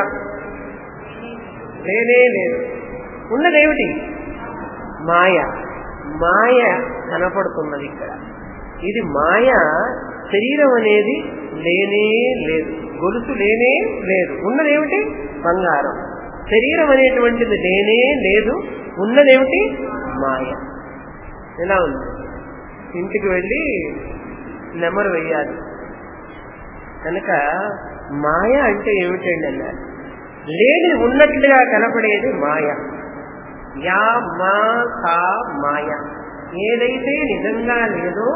A: లేనే లేదు ఉన్నదేమిటి మాయ మాయ కనపడుతున్నది ఇక్కడ ఇది మాయ శరీరం అనేది లేనే లేదు గొలుసు లేనే లేదు ఉన్నదేమిటి బంగారం శరీరం అనేటువంటిది లేనే లేదు ఉన్నదేమిటి మాయ ఎలా ఉంది ఇంటికి వెళ్ళి నెమరు వెయ్యాలి కనుక మాయ అంటే ఏమిటండి అన్నారు లేని ఉన్నట్లుగా కనపడేది మాయ యా మా సా మాయ ఏదైతే నిజంగా లేదో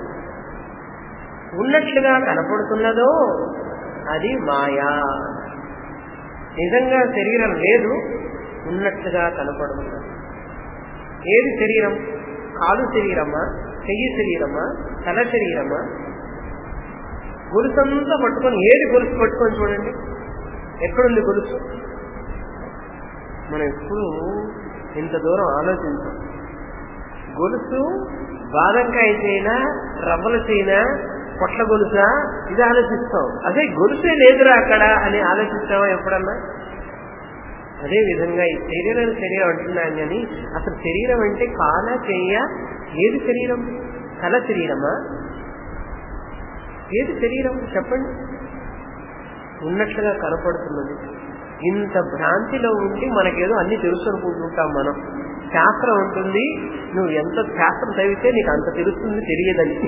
A: ఉన్నట్లుగా కనపడుతున్నదో అది మాయా నిజంగా శరీరం లేదు ఉన్నట్లుగా కనపడుతున్నది ఏది శరీరం కాలు శరీరమా చెయ్యి శరీరమా తల శరీరమా గొలుసంతా పట్టుకొని ఏది గొలుసు పట్టుకొని చూడండి ఎక్కడుంది గొలుసు మనం ఎప్పుడు ఇంత దూరం ఆలోచించాం గొలుసు బాదంకాయ చైనా రవ్వల చైనా పొట్ల గొలుసా ఇది ఆలోచిస్తాం అదే గొలుసే లేదురా అక్కడ అని ఆలోచిస్తావా ఎప్పుడన్నా అదే విధంగా ఈ శరీరం శరీరం అంటున్నాను కానీ అసలు శరీరం అంటే కాల చెయ్య ఏది శరీరం కల శరీరమా ఏది శరీరం చెప్పండి ఉన్నట్లుగా కనపడుతున్నది ఇంత భ్రాంతిలో ఉండి మనకేదో అన్ని తెలుసు అనుకుంటుంటాం మనం శాస్త్రం ఉంటుంది నువ్వు ఎంత శాస్త్రం చదివితే నీకు అంత తెలుస్తుంది తెలియదని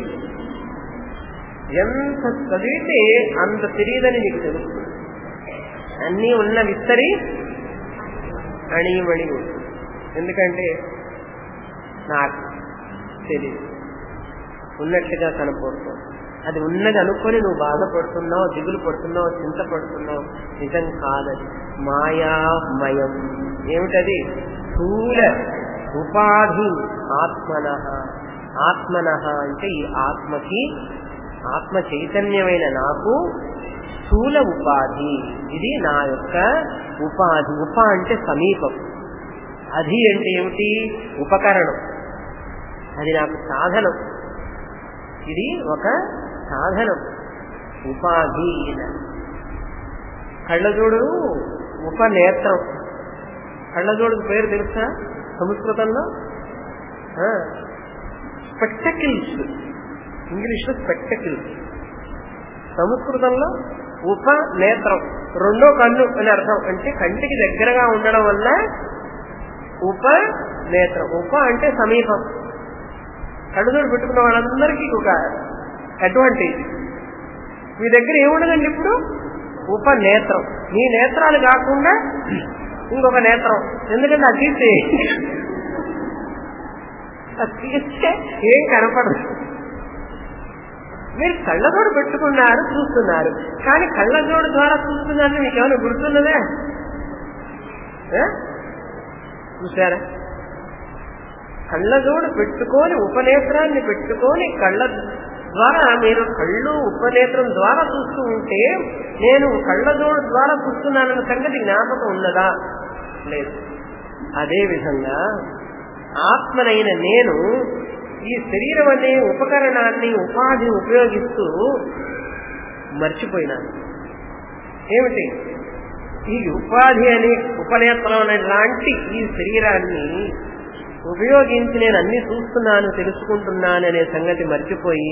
A: ఎంత చదివితే అంత తెలియదని నీకు తెలుస్తుంది అన్నీ ఉన్న విస్తరి అణిమణి ఎందుకంటే నాకు తెలియదు ఉన్నట్లుగా కనపడుతుంది అది ఉన్నది అనుకొని నువ్వు బాధపడుతున్నావు దిగులు పడుతున్నావు చింత పడుతున్నావు నిజం కాదది మాయామయం ఏమిటది స్థూల ఉపాధి ఆత్మన ఆత్మన అంటే ఈ ఆత్మకి ఆత్మ చైతన్యమైన నాకు స్థూల ఉపాధి ఇది నా యొక్క ఉపాధి ఉప అంటే సమీపం అధి అంటే ఏమిటి ఉపకరణం అది నాకు సాధనం ఇది ఒక సాధనం ఉపాధి కళ్ళజోడు ఉపనేత్రం కళ్ళజోడుకు పేరు తెలుసా సంస్కృతంలో స్పెక్టకిల్స్ ఇంగ్లీష్ లో స్పెక్టకిల్స్ సంస్కృతంలో ఉపనేత్రం రెండో కన్ను అని అర్థం అంటే కంటికి దగ్గరగా ఉండడం వల్ల ఉప నేత్రం ఉప అంటే సమీపం కళ్ళజోడు పెట్టుకున్న వాళ్ళందరికీ ఒక అడ్వాంటేజ్ మీ దగ్గర ఏముండదండి ఇప్పుడు ఉపనేత్రం మీ నేత్రాలు కాకుండా ఇంకొక నేత్రం ఎందుకంటే అది తీస్తే అది తీస్తే ఏం కనపడదు మీరు కళ్ళజోడు పెట్టుకున్నారు చూస్తున్నారు కానీ కళ్ళజోడు ద్వారా చూస్తున్నారని మీకు ఏమైనా గుర్తున్నదే చూసారా కళ్ళజోడు పెట్టుకొని ఉపనేత్రాన్ని పెట్టుకొని కళ్ళ ద్వారా మీరు కళ్ళు ఉపనేత్రం ద్వారా చూస్తూ ఉంటే నేను కళ్ళజోడు ద్వారా చూస్తున్నానన్న సంగతి జ్ఞాపకం ఉన్నదా లేదు అదే విధంగా ఆత్మనైన నేను ఈ శరీరం అనే ఉపకరణాన్ని ఉపాధి ఉపయోగిస్తూ మర్చిపోయినాను ఏమిటి ఈ ఉపాధి అని ఉపనేత్రం అనే లాంటి ఈ శరీరాన్ని ఉపయోగించి నేను అన్ని చూస్తున్నాను తెలుసుకుంటున్నాను అనే సంగతి మర్చిపోయి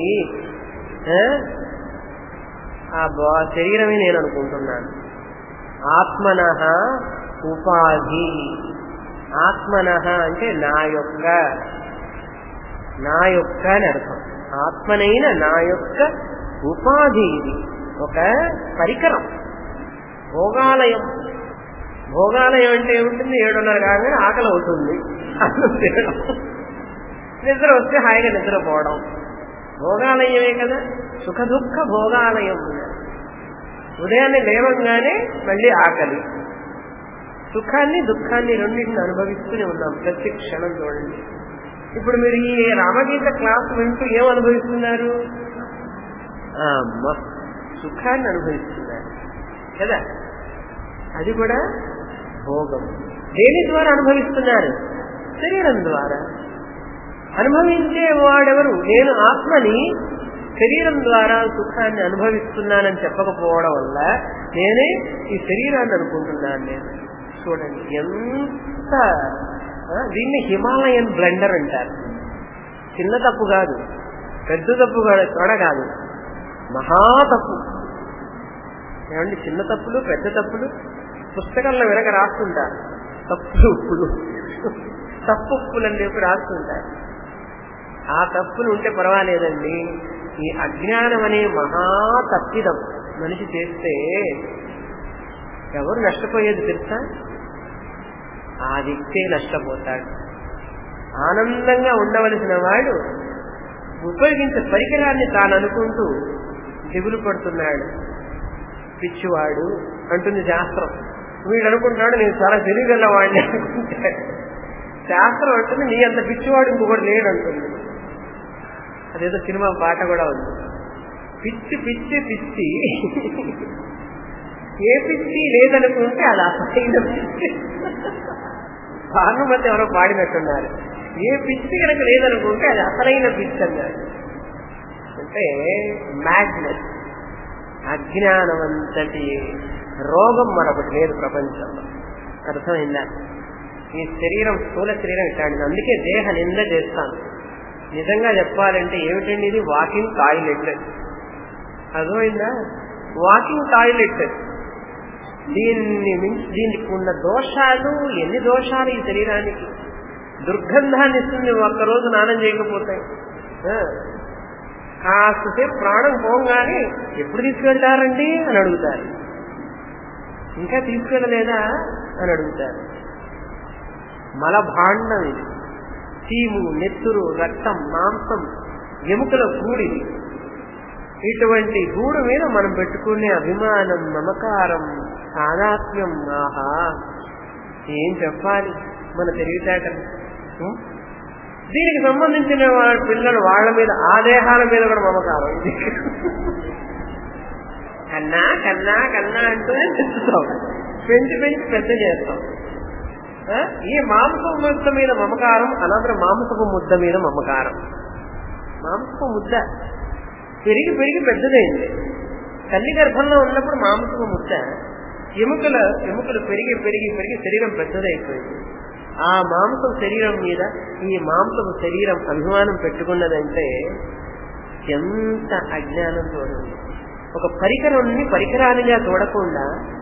A: ఆ శరీరమే నేను అనుకుంటున్నాను ఆత్మన ఉపాధి ఆత్మన అంటే నా యొక్క నా యొక్క అని అర్థం ఆత్మనైన నా యొక్క ఉపాధి ఇది ఒక పరికరం భోగాలయం భోగాలయం అంటే ఏముంటుంది ఏడున్నర కాగానే ఆకలి అవుతుంది అన్నం తినడం నిద్ర వస్తే హాయిగా నిద్రపోవడం భోగాలయమే కదా సుఖ దుఃఖ భోగాలయం ఉదయాన్నే లేవంగానే మళ్ళీ ఆకలి సుఖాన్ని దుఃఖాన్ని రెండింటిని అనుభవిస్తూనే ఉన్నాం ప్రతి క్షణం చూడండి ఇప్పుడు మీరు ఈ రామగీత క్లాస్ వింటూ ఏం అనుభవిస్తున్నారు అమ్మ సుఖాన్ని అనుభవిస్తున్నారు కదా అది కూడా భోగం దేని ద్వారా అనుభవిస్తున్నారు శరీరం ద్వారా అనుభవించే వాడెవరు నేను ఆత్మని శరీరం ద్వారా సుఖాన్ని అనుభవిస్తున్నానని చెప్పకపోవడం వల్ల నేనే ఈ శరీరాన్ని అనుకుంటున్నాను నేను చూడండి ఎంత దీన్ని హిమాలయన్ బ్లెండర్ అంటారు చిన్న తప్పు కాదు పెద్ద తప్పు కూడా కాదు మహా తప్పు ఏమండి చిన్న తప్పులు పెద్ద తప్పులు పుస్తకంలో వెనక రాస్తుంటారు తప్పులు ఉప్పులు తప్పు ఉప్పులు అని చెప్పి రాస్తుంటారు ఆ తప్పులు ఉంటే పర్వాలేదండి ఈ అజ్ఞానం అనే మహా తప్పిదం మనిషి చేస్తే ఎవరు నష్టపోయేది తెలుసా ఆ వ్యక్తే నష్టపోతాడు ఆనందంగా ఉండవలసిన వాడు ఉపయోగించే పరికరాన్ని తాను అనుకుంటూ దిగులు పడుతున్నాడు పిచ్చివాడు అంటుంది శాస్త్రం వీడు అనుకుంటున్నాడు నేను చాలా తెలివిగల వాడిని అనుకుంటాడు శాస్త్రం అంటుంది నీ అంత పిచ్చివాడు ఇంకొకటి లేడు అంటుంది అదేదో సినిమా పాట కూడా ఉంది పిచ్చి పిచ్చి పిచ్చి ఏ పిచ్చి లేదనుకుంటే అది అసలైన పిచ్చి భానుమతి ఎవరో పాడినట్టున్నారు ఏ పిచ్చి కనుక లేదనుకుంటే అది అసలైన పిచ్చి అన్నారు అంటే మ్యాడ్నెస్ అజ్ఞానమంతటి రోగం మరొకటి లేదు ప్రపంచంలో అర్థమైందా ఈ శరీరం స్థూల శరీరం ఇట్లాంటిది అందుకే దేహ నింద చేస్తాను నిజంగా చెప్పాలంటే ఏమిటండి ఇది వాకింగ్ టాయిలెట్ అర్థమైందా వాకింగ్ టాయిలెట్ దీన్ని మించి దీనికి ఉన్న దోషాలు ఎన్ని దోషాలు ఈ శరీరానికి దుర్గంధాన్ని ఇస్తుంది ఒక్కరోజు స్నానం చేయకపోతే కాస్తసేపు ప్రాణం పోగానే ఎప్పుడు తీసుకెళ్తారండి అని అడుగుతారు ఇంకా తీసుకెళ్ళలేదా అని అడుగుతారు మలభాండం ఇది చీము నెత్తురు రక్తం మాంసం ఎముకల గూడి ఇటువంటి గూడు మీద మనం పెట్టుకునే అభిమానం మమకారం సాదాత్మ్యం ఆహా ఏం చెప్పాలి మన తెలివితేటలు దీనికి సంబంధించిన వాళ్ళ పిల్లలు వాళ్ళ మీద ఆ దేహాల మీద కూడా మమకారం ఇది కన్నా కన్నా కన్నా అంటూనే పెంచుతాం పెంచి పెంచి పెద్ద చేస్తాం ఈ మాంసపు ముద్ద మీద మమకారం అనంతరం మాంసపు ముద్ద మీద మమకారం మాంసపు ముద్ద పెరిగి పెరిగి పెద్దదైంది తల్లి గర్భంలో ఉన్నప్పుడు మాంసపు ముద్ద ఎముకల ఎముకలు పెరిగి పెరిగి పెరిగి శరీరం పెద్దదైపోయింది ఆ మాంసం శరీరం మీద ఈ మాంసపు శరీరం అభిమానం పెట్టుకున్నదంటే ఎంత అజ్ఞానం చూడండి ఒక పరికరాన్ని పరికరాలుగా చూడకుండా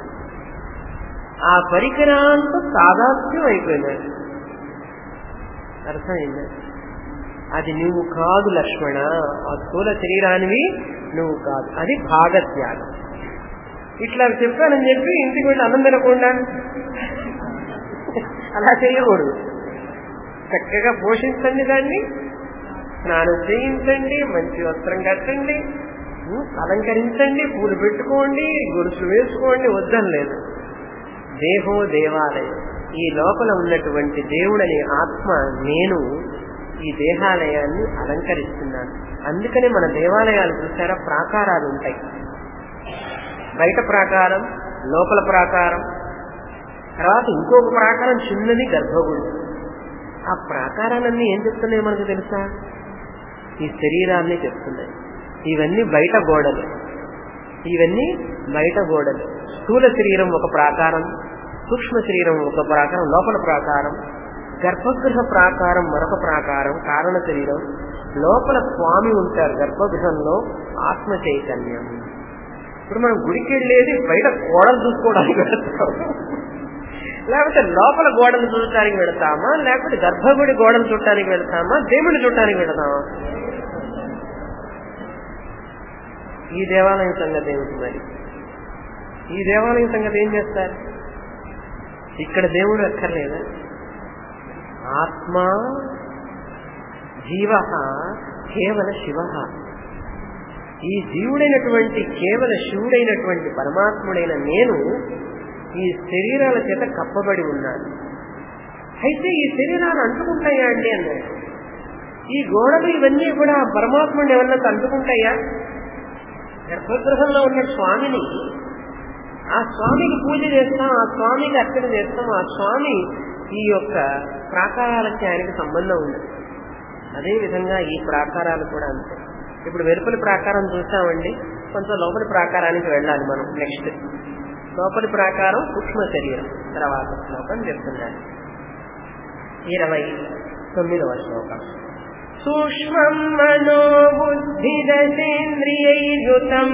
A: ఆ పరికరాంతో సాదాత్మ్యం అయిపోయినాడు అర్థమైందా అది నువ్వు కాదు లక్ష్మణ ఆ స్థూల శరీరానివి నువ్వు కాదు అది భాగత్యాగం ఇట్లా చెప్పానని చెప్పి ఇంటికి వెళ్ళి అన్నం తినకుండా అలా చేయకూడదు చక్కగా పోషించండి దాన్ని స్నానం చేయించండి మంచి వస్త్రం కట్టండి అలంకరించండి పూలు పెట్టుకోండి గొలుసు వేసుకోండి వద్దని లేదు దేహో దేవాలయం ఈ లోపల ఉన్నటువంటి దేవుడని ఆత్మ నేను ఈ దేహాలయాన్ని అలంకరిస్తున్నాను అందుకనే మన దేవాలయాలు చూసారా ప్రాకారాలు ఉంటాయి బయట ప్రాకారం లోపల ప్రాకారం తర్వాత ఇంకొక ప్రాకారం చిన్నది గర్భగుడి ఆ ప్రాకారాలన్నీ ఏం చెప్తున్నాయి మనకు తెలుసా ఈ శరీరాన్ని చెప్తున్నాయి ఇవన్నీ బయట గోడలు ఇవన్నీ బయట గోడలు స్థూల శరీరం ఒక ప్రాకారం సూక్ష్మ శరీరం ఒక ప్రాకారం లోపల ప్రాకారం గర్భగృహ ప్రాకారం మరొక ప్రాకారం కారణ శరీరం లోపల స్వామి ఉంటారు గర్భగృహంలో ఆత్మ చైతన్యం ఇప్పుడు మనం గుడికి వెళ్ళేది బయట గోడలు చూసుకోవడానికి వెళ్తాం లేకపోతే లోపల గోడలు చూడటానికి వెళతామా లేకపోతే గర్భగుడి గోడలు చూడటానికి వెళతామా దేవుడిని చూడటానికి వెళతామా ఈ దేవాలయం సంగతి ఏమిటి మరి ఈ దేవాలయం సంగతి ఏం చేస్తారు ఇక్కడ దేవుడు అక్కర్లేదా ఆత్మ జీవ కేవల శివ ఈ జీవుడైనటువంటి కేవల శివుడైనటువంటి పరమాత్ముడైన నేను ఈ శరీరాల చేత కప్పబడి ఉన్నాను అయితే ఈ శరీరాలు అంటుకుంటాయా అండి అన్నాడు ఈ గోడలు ఇవన్నీ కూడా పరమాత్ముడిని ఏమన్నా అంటుకుంటాయా గర్భగృహంలో ఉన్న స్వామిని ఆ స్వామికి పూజ చేస్తాం ఆ స్వామికి అర్చన చేస్తాం ఆ స్వామి ఈ యొక్క ప్రాకారాలకి ఆయనకి సంబంధం ఉంది అదే విధంగా ఈ ప్రాకారాలు కూడా అంతే ఇప్పుడు వెలుపలి ప్రాకారం చూసామండి కొంచెం లోపలి ప్రాకారానికి వెళ్ళాలి మనం నెక్స్ట్ లోపలి ప్రాకారం సూక్ష్మ శరీరం తర్వాత శ్లోకం చెప్తున్నాను ఇరవై తొమ్మిదవ శ్లోకం సూక్ష్మం మనో బుద్ధిదశేంద్రియైర్యుతం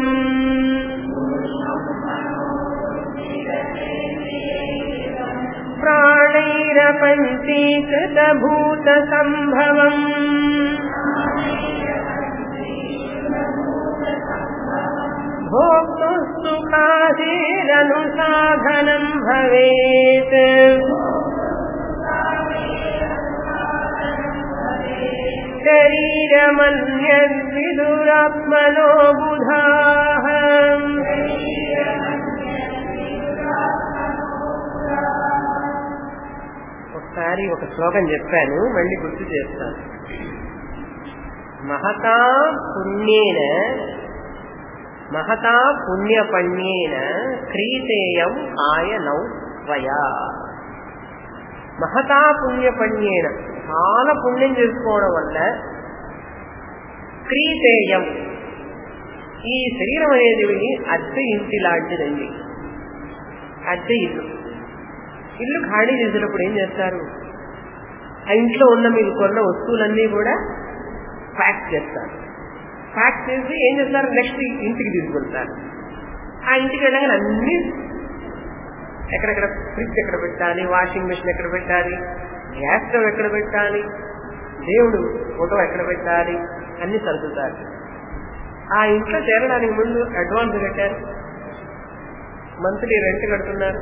A: ప్రాణైరపంచీకృతభూత సంభవం భోక్తు భోక్తాసేరనుసాధనం భవేత్ శరీరమన్యద్విదురాత్మనో బుధాః ఒకసారి ఒక శ్లోకం చెప్పాను మళ్ళీ గుర్తు చేస్తాను మహతా పుణ్యేన మహతా పుణ్యపణ్యేన క్రీతేయం ఆయనౌ త్వయా మహతా పుణ్యపణ్యేన చాలా పుణ్యం చేసుకోవడం వల్ల క్రీతేయం ఈ శరీరం అనేది అద్దె ఇంటి లాంటిదండి అద్దె ఇల్లు ఇల్లు ఖాళీ చేసినప్పుడు ఏం చేస్తారు ఆ ఇంట్లో ఉన్న మీరు కొన్న వస్తువులన్నీ కూడా ప్యాక్ చేస్తారు ప్యాక్ చేసి ఏం చేస్తారు నెక్స్ట్ ఇంటికి తీసుకెళ్తారు ఆ ఇంటికి వెళ్ళగానే అన్ని ఎక్కడెక్కడ ఫ్రిడ్జ్ ఎక్కడ పెట్టాలి వాషింగ్ మిషన్ ఎక్కడ పెట్టాలి గ్యాస్ స్టవ్ ఎక్కడ పెట్టాలి దేవుడు ఫోటో ఎక్కడ పెట్టాలి అన్ని సర్దుతారు ఆ ఇంట్లో చేరడానికి ముందు అడ్వాన్స్ కట్టారు మంత్లీ రెంట్ కడుతున్నారు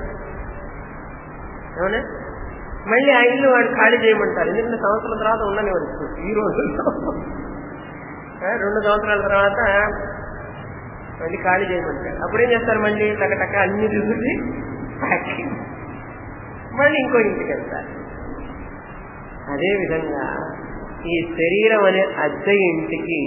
A: అవునా మళ్ళీ ఆ ఇల్లు వాడు ఖాళీ చేయమంటారు ఎందుకంటే సంవత్సరం తర్వాత ఉండని వచ్చు ఈ రోజు రెండు సంవత్సరాల తర్వాత మళ్ళీ ఖాళీ చేయమంటారు అప్పుడు ఏం చేస్తారు మళ్ళీ టక అన్ని చూసి ప్యాకింగ్ మళ్ళీ ఇంకో ఇంటికి వెళ్తారు అదే విధంగా ఈ శరీరం అనే అద్దె ఇంటికి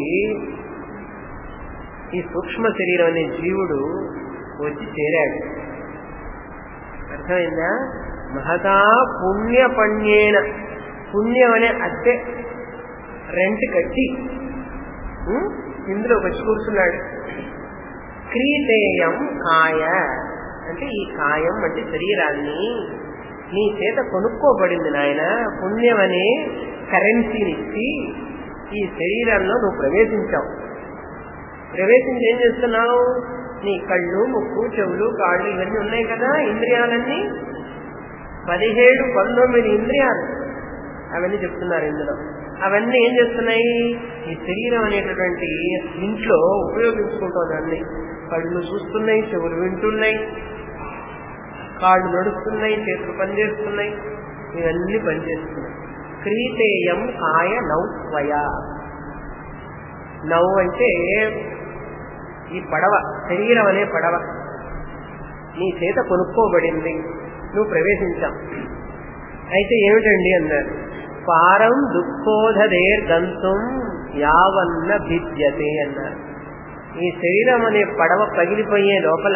A: ఈ సూక్ష్మ శరీరం అనే జీవుడు వచ్చి చేరాడు అర్థమైందా మహతా పుణ్యపణ్యేన పుణ్యం అనే అద్దె రెంట్ కట్టి ఉం? ఇందులో వచ్చి కూర్చున్నాడు క్రీతేయం కాయ అంటే ఈ కాయం అంటే శరీరాన్ని నీ చేత కొనుక్కోబడింది నాయన పుణ్యం అనే కరెన్సీనిచ్చి ఈ శరీరంలో నువ్వు ప్రవేశించావు ప్రవేశించి ఏం చేస్తున్నావు నీ కళ్ళు ముక్కు చెవులు కాళ్ళు ఇవన్నీ ఉన్నాయి కదా ఇంద్రియాలన్నీ పదిహేడు పంతొమ్మిది ఇంద్రియాలు అవన్నీ చెప్తున్నారు ఇందులో అవన్నీ ఏం చేస్తున్నాయి ఈ శరీరం అనేటటువంటి ఇంట్లో ఉపయోగించుకుంటుంది అన్ని కళ్ళు చూస్తున్నాయి చెవులు వింటున్నాయి కాళ్ళు నడుస్తున్నాయి చేతులు పనిచేస్తున్నాయి ఇవన్నీ పనిచేస్తున్నాయి క్రీతేయం కాయ నౌత్వయ నవ్వు అంటే ఈ పడవ శరీరం అనే పడవ నీ చేత కొనుక్కోబడింది నువ్వు ప్రవేశించావు అయితే ఏమిటండి అన్నారు పారం దుఃఖోధదేర్ గంతుం యావన్న భిద్యతే అన్నారు ఈ శరీరం అనే పడవ పగిలిపోయే లోపల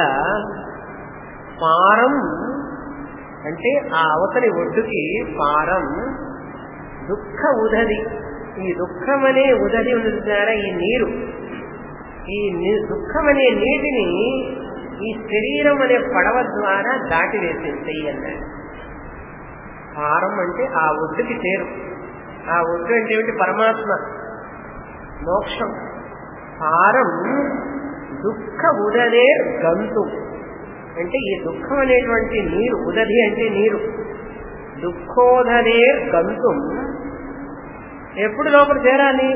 A: పారం అంటే ఆ అవతలి ఒడ్డుకి పారం దుఃఖ ఉదది ఈ దుఃఖం అనే ఉదది ఉన్నది ద్వారా ఈ నీరు ఈ ని- దుఃఖం అనే నీటిని ఈ శరీరం అనే పడవ ద్వారా దాటి వేసేస్తాయి అన్నాడు పారం అంటే ఆ ఒడ్డుకి చేరు ఆ ఒడ్డు అంటే ఏమిటి పరమాత్మ మోక్షం పారం దుఃఖ ఉదదే గంతు అంటే ఈ దుఃఖం అనేటువంటి నీరు ఉదది అంటే నీరు దుఃఖోదనే గంతుం ఎప్పుడు లోపల చేరాలి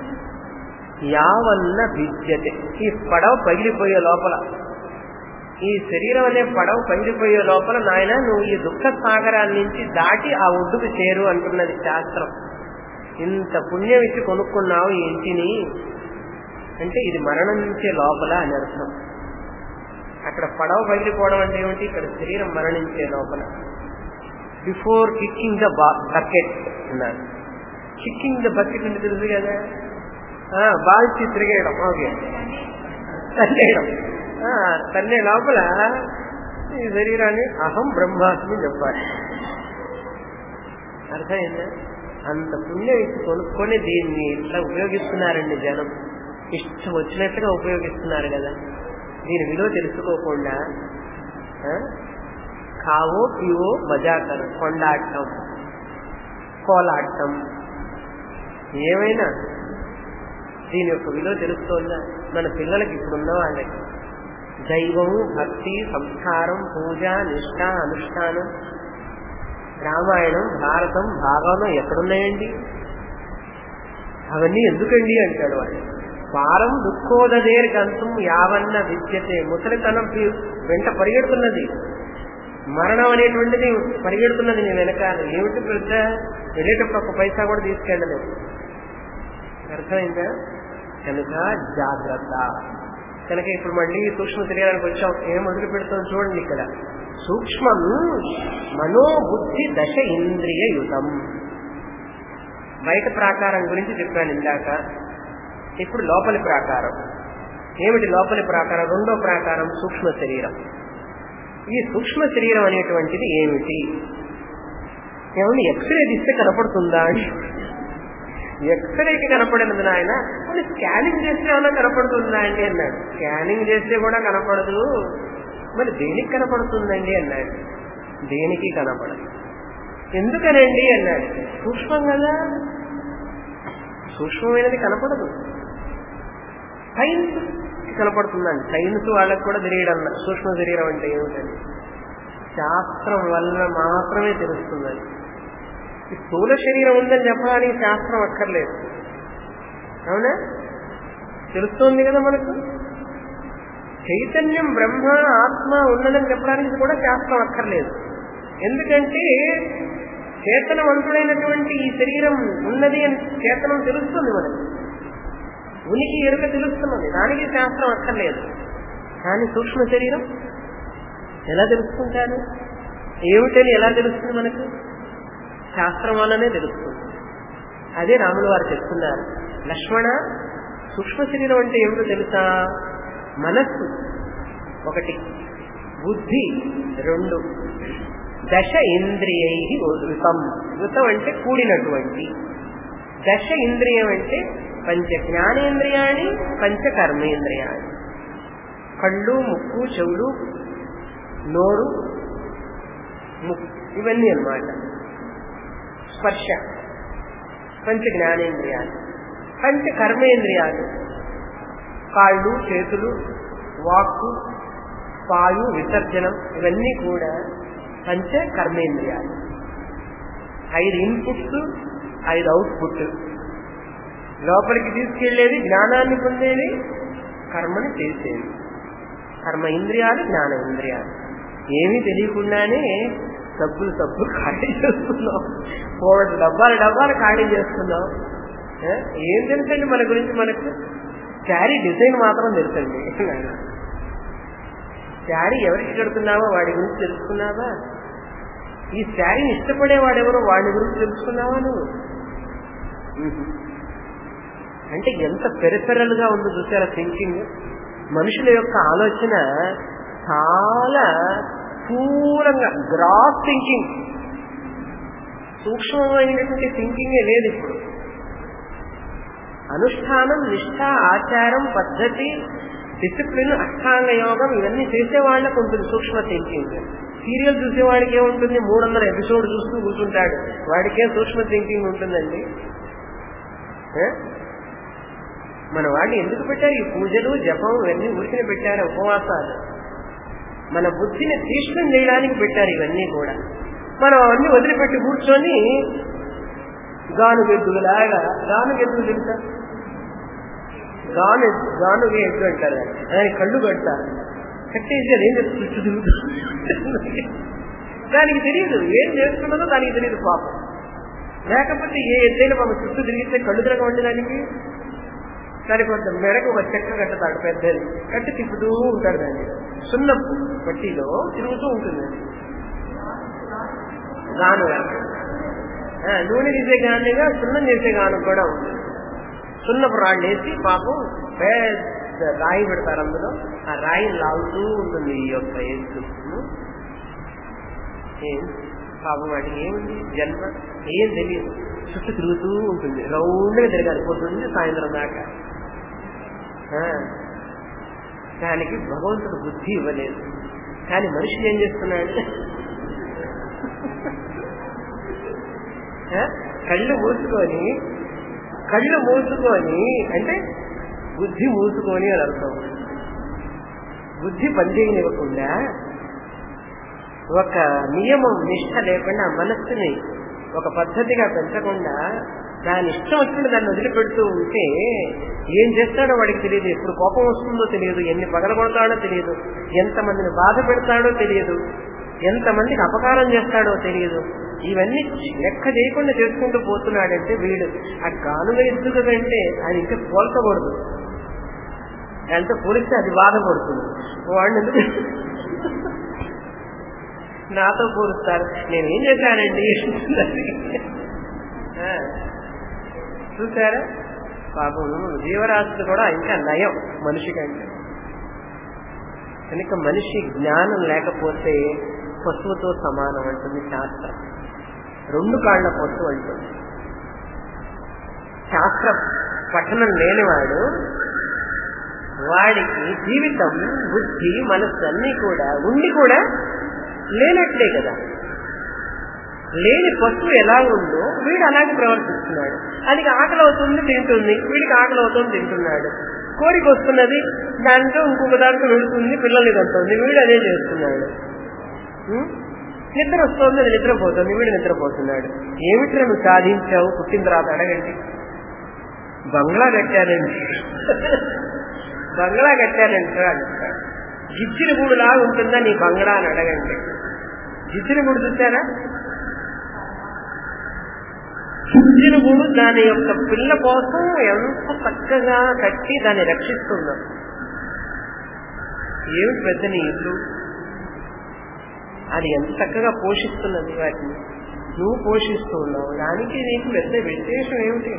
A: యావన్న విద్యతే ఈ పడవ పగిలిపోయే లోపల ఈ శరీరం అనే పడవ పగిలిపోయే లోపల నాయన నువ్వు ఈ దుఃఖ సాగరాల నుంచి దాటి ఆ ఒడ్డుకు చేరు అంటున్నది శాస్త్రం ఇంత పుణ్యం ఇచ్చి కొనుక్కున్నావు ఈ ఇంటిని అంటే ఇది మరణించే లోపల అని అర్థం అక్కడ పడవ పగిలిపోవడం అంటే ఏమిటి ఇక్కడ శరీరం మరణించే లోపల బిఫోర్ కిక్కింగ్ ద బకెట్ అన్నారు కిక్కింగ్ ద బకెట్ అంటే తెలుసు కదా ఆ, బాల్చి తిరిగేయడం ఓకే తన్నేయడం ఆ, తన్నే లోపల ఈ శరీరాన్ని అహం బ్రహ్మాస్మి చెప్పాలి అర్థమైందా అంత పుణ్యం ఇచ్చి కొనుక్కొని దీన్ని ఇట్లా ఉపయోగిస్తున్నారండి జనం ఇష్టం వచ్చినట్టుగా ఉపయోగిస్తున్నారు కదా దీని విలువ తెలుసుకోకుండా ఆ, కావో పివో మజాకరు కొండాడటం కోలాడటం ఏమైనా దీని యొక్క విలువ తెలుస్తోందా మన పిల్లలకి ఇప్పుడున్న వాళ్ళకి దైవం భక్తి సంస్కారం పూజ నిష్ఠ అనుష్ఠానం రామాయణం భారతం భాగవతం ఎక్కడున్నాయండి అవన్నీ ఎందుకండి అంటాడు వాడు పారం దుఃఖోదదేర్ గంతం యావన్న విద్యతే ముసలితనం పి- వెంట పరిగెడుతున్నది మరణం అనేటువంటిది పరిగెడుతున్నది నీ వెనకాల ఏమిటి పెద్ద వెళ్ళేటప్పుడు ఒక పైసా కూడా తీసుకెళ్ళలేదు అర్థమైందా కనుక జాగ్రత్త కనుక ఇప్పుడు మళ్ళీ సూక్ష్మ శరీరానికి వచ్చాం ఏం మొదలు పెడుతాం చూడండి ఇక్కడ సూక్ష్మం మనోబుద్ధి దశ ఇంద్రియ యుతం బయట ప్రాకారం గురించి చెప్పాను ఇందాక ఇప్పుడు లోపలి ప్రాకారం ఏమిటి లోపలి ప్రాకారం రెండో ప్రాకారం సూక్ష్మ శరీరం ఈ సూక్ష్మ శరీరం అనేటువంటిది ఏమిటి ఏమండి ఎక్స్రే తీస్తే కనపడుతుందా అని ఎక్స్రేకి కనపడినది నాయన కొన్ని స్కానింగ్ చేస్తే ఏమైనా కనపడుతుందా అండి అన్నాడు స్కానింగ్ చేస్తే కూడా కనపడదు మరి దేనికి కనపడుతుందండి అన్నాడు దేనికి కనపడదు ఎందుకనండి అన్నాడు సూక్ష్మం కదా సూక్ష్మమైనది కనపడదు సైన్స్ కనపడుతుందండి సైన్స్ వాళ్ళకి కూడా తెలియడం సూక్ష్మ శరీరం అంటే ఏమిటని శాస్త్రం వల్ల మాత్రమే తెలుస్తుందని ఈ స్థూల శరీరం ఉందని చెప్పడానికి శాస్త్రం అక్కర్లేదు అవునా తెలుస్తోంది కదా మనకు చైతన్యం బ్రహ్మ ఆత్మ ఉన్నదని చెప్పడానికి కూడా శాస్త్రం అక్కర్లేదు ఎందుకంటే చేతనవంతుడైనటువంటి ఈ శరీరం ఉన్నది అని చేతనం తెలుస్తుంది మనకు ఉనికి ఎరుక తెలుస్తున్నది దానికి శాస్త్రం అక్కర్లేదు కానీ సూక్ష్మ శరీరం ఎలా తెలుసుకుంటారు ఏమిటని ఎలా తెలుస్తుంది మనకు శాస్త్రం వల్లనే తెలుస్తుంది అదే రాములు వారు చెప్తున్నారు లక్ష్మణ సూక్ష్మ శరీరం అంటే ఏమిటో తెలుసా మనస్సు ఒకటి బుద్ధి రెండు దశ ఇంద్రియై యుతం యుతం అంటే కూడినటువంటి దశ ఇంద్రియం అంటే పంచ జ్ఞానేంద్రియాన్ని పంచ కర్మేంద్రియాన్ని కళ్ళు ముక్కు చెవులు నోరు ముక్కు ఇవన్నీ అన్నమాట స్పర్శ పంచ జ్ఞానేంద్రియాలు పంచ కర్మేంద్రియాలు కాళ్ళు చేతులు వాక్కు పాయు విసర్జనం ఇవన్నీ కూడా పంచ కర్మేంద్రియాలు ఐదు ఇన్పుట్స్ ఐదు అవుట్పుట్ లోపలికి తీసుకెళ్లేది జ్ఞానాన్ని పొందేది కర్మని చేసేది కర్మ ఇంద్రియాలు జ్ఞాన ఇంద్రియాలు ఏమీ తెలియకుండానే సబ్బులు సబ్బులు ఖాళీ చేస్తున్నాం మూడు డబ్బాలు డబ్బాలు ఖాళీ చేస్తున్నాం ఏ? ఏం తెలుసండి మన గురించి మనకు శారీ డిజైన్ మాత్రం తెలుసండి శారీ ఎవరికి కడుతున్నావో వాడి గురించి తెలుసుకున్నావా ఈ శారీని ఇష్టపడేవాడెవరో వాడి గురించి తెలుసుకున్నావా నువ్వు ఉహు. అంటే ఎంత పెరిఫెరల్ గా ఉందో చూసారా థింకింగ్ మనుషుల యొక్క ఆలోచన చాలా స్థూలంగా గ్రాస్ థింకింగ్ సూక్ష్మమైనటువంటి థింకింగే లేదు ఇప్పుడు అనుష్ఠానం నిష్ఠ ఆచారం పద్ధతి డిసిప్లిన్ అష్టాంగ యోగం ఇవన్నీ చేసే వాళ్ళకు ఉంటుంది సూక్ష్మ థింకింగ్ సీరియల్ చూసేవాడికి ఏముంటుంది మూడు వందల ఎపిసోడ్ చూస్తూ కూర్చుంటాడు వాడికే సూక్ష్మ థింకింగ్ ఉంటుందండి ఏ? మన వాడిని ఎందుకు పెట్టారు ఈ పూజలు జపం ఇవన్నీ ఊరికినే పెట్టారు ఉపవాసాలు మన బుద్ధిని తీష్ణం చేయడానికి పెట్టారు ఇవన్నీ కూడా మనం అవన్నీ వదిలిపెట్టి కూర్చొని గానుగెద్దులాగా గానుగెద్దులు తెలుసా గాను గానుగ ఎద్దు అంటారు దానికి కళ్ళు కడతారు కట్టేసి అది ఏం చేస్తుంది చుట్టూ తిరుగుతుంది దానికి తెలియదు ఏం చేస్తున్నదో దానికి తెలియదు పాపం లేకపోతే ఏ ఎద్దైనా పాపం చుట్టూ తిరిగితే కళ్ళు తిరగవండి దానికి దానికి కొంత మెడకు ఒక చెక్క కట్టుతాడు పెద్దది కట్టి తిప్పుతూ ఉంటాడు దాన్ని సున్న పట్టిలో తిరుగుతూ ఉంటుంది అది. గానుగా ఆ, నూనె తీసే గానుగా సున్నం చేసే గాను కూడా ఉంది సున్నపు రాళ్ళు వేసి పాపం పెద్ద రాయి పెడతారు అందులో ఆ రాయిని లాగుతూ ఉంటుంది ఈ యొక్క ఎద్దు ఏం పాపం వాటికి ఏముంది జన్మ ఏం తెలియదు చుట్టూ తిరుగుతూ ఉంటుంది రౌండ్గా తిరగాలి పొద్దుంది సాయంత్రం దాకా ఆ, దానికి భగవంతుడు బుద్ధి ఇవ్వలేదు కానీ మనుషులు ఏం చేస్తున్నాడు ఆ, కళ్ళు మూసుకొని కళ్ళు మూసుకొని అంటే బుద్ధి మూసుకొని అని అర్థం బుద్ధి పనిచేయనివ్వకుండా ఒక నియమం నిష్ట లేకుండా మనస్సుని ఒక పద్ధతిగా పెంచకుండా దాని ఇష్టం వచ్చినట్టు దాన్ని వదిలిపెడుతూ ఉంటే ఏం చేస్తాడో వాడికి తెలియదు ఎప్పుడు కోపం వస్తుందో తెలియదు ఎన్ని పగలగొడతాడో తెలియదు ఎంతమందిని బాధ పెడతాడో తెలియదు ఎంతమందికి అపకారం చేస్తాడో తెలియదు ఇవన్నీ లెక్క చేయకుండా చేసుకుంటూ పోతున్నాడంటే వీడు ఆ గానుగ ఎద్దుక కంటే అది ఇంకా పోల్చకూడదు దాంతో పోలిస్తే అది బాధపడుతుంది వాడిని ఎందుకు నాతో పోలుస్తారు నేనేం చేశానండి ఆ, చూసారా పాపం జీవరాశులు కూడా ఇంకా నయం మనిషి కంటే కనుక మనిషి జ్ఞానం లేకపోతే పశువుతో సమానం అంటుంది శాస్త్రం రెండు కాళ్ల పశువు అంటుంది శాస్త్ర పఠనం లేనివాడు వాడికి జీవితం బుద్ధి మనస్సు అన్నీ కూడా ఉండి కూడా లేనట్లే కదా లేని పశువు ఎలా ఉందో వీడు అలాగే ప్రవర్తిస్తున్నాడు అది ఆకలి అవుతుంది తింటుంది వీడికి ఆకలి అవుతుంది తింటున్నాడు కోరిక వస్తున్నది దాంతో ఇంకొక దాంట్లో వెళుతుంది పిల్లల్ని కంటుంది వీడు అదే చేస్తున్నాడు ఉం? నిద్ర వస్తుంది అది నిద్రపోతుంది వీడు నిద్రపోతున్నాడు ఏమిట్రా నువ్వు సాధించావు పుట్టిన తర్వాత అడగండి బంగ్లా కట్టానండి బంగ్లా కట్టానంటారా అంటాడు జిచ్చిన గూడులా ఉంటుందా నీ బంగ్లా అని అడగండి జిచ్చిన గూడు చూసారా జిచ్చిన గూడు దాని యొక్క పిల్ల కోసం ఎంత చక్కగా కట్టి దాన్ని రక్షిస్తుందో ఏమిటి పెద్ద నీ ఇల్లు అది ఎంత చక్కగా పోషిస్తున్నది వాటిని నువ్వు పోషిస్తూ ఉన్నావు దానికి నీకు పెద్ద విశేషం ఏమిటి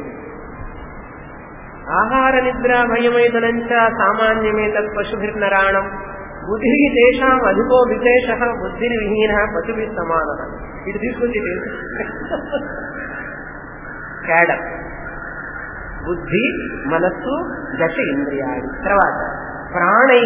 A: ఆహార నిద్ర భయమైదనంచ సామాన్యమే తత్ పశుభిర్నరాణం బుద్ధి తేషాం అధికో విశేష బుద్ధిని విహీన పశుభి సమాన ఇది తీసుకొచ్చి కేడం బుద్ధి మనస్సు దశ ఇంద్రియాలు తర్వాత ప్రాణై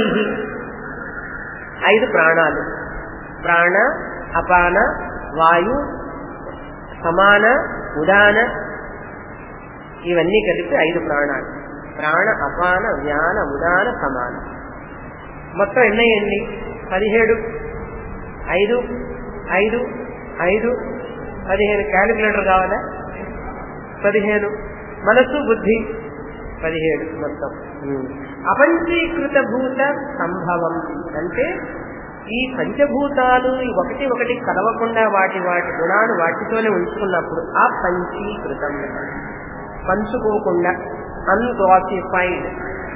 A: ఐదు ప్రాణాలు ప్రాణ అపాన వాయు సమాన ఉదాన ఇవన్నీ కలిపి ఐదు ప్రాణాలు ప్రాణ అపాన వ్యాన ఉదాన సమాన మొత్తం ఎన్నయ్యండి పదిహేడు ఐదు ఐదు ఐదు పదిహేను క్యాలిక్యులేటర్ కావాలా పదిహేను మనస్సు బుద్ధి పదిహేడు మొత్తం ఉమ్. అపంచీకృత భూత సంభవం అంటే ఈ పంచభూతాలు ఈ ఒకటి ఒకటి కలవకుండా వాటి వాటి గుణాలు వాటితోనే ఉంచుకున్నప్పుడు ఆ పంచీకృతం పంచుకోకుండా అన్క్లాసిఫైడ్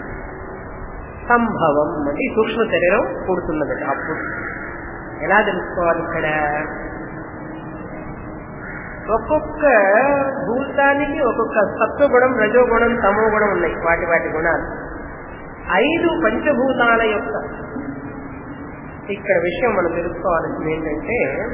A: సంభవం అంటే ఈ సూక్ష్మ శరీరం పుడుతున్నది అప్పుడు ఎలా తెలుసుకోవాలి ఇక్కడ ఒక్కొక్క భూతానికి ఒక్కొక్క సత్వగుణం రజోగుణం తమో గుణం ఉన్నాయి వాటి వాటి గుణాలు ఐదు పంచభూతాల యొక్క ఇక్కడ విషయం మనం తెలుసుకోవాల్సింది ఏంటంటే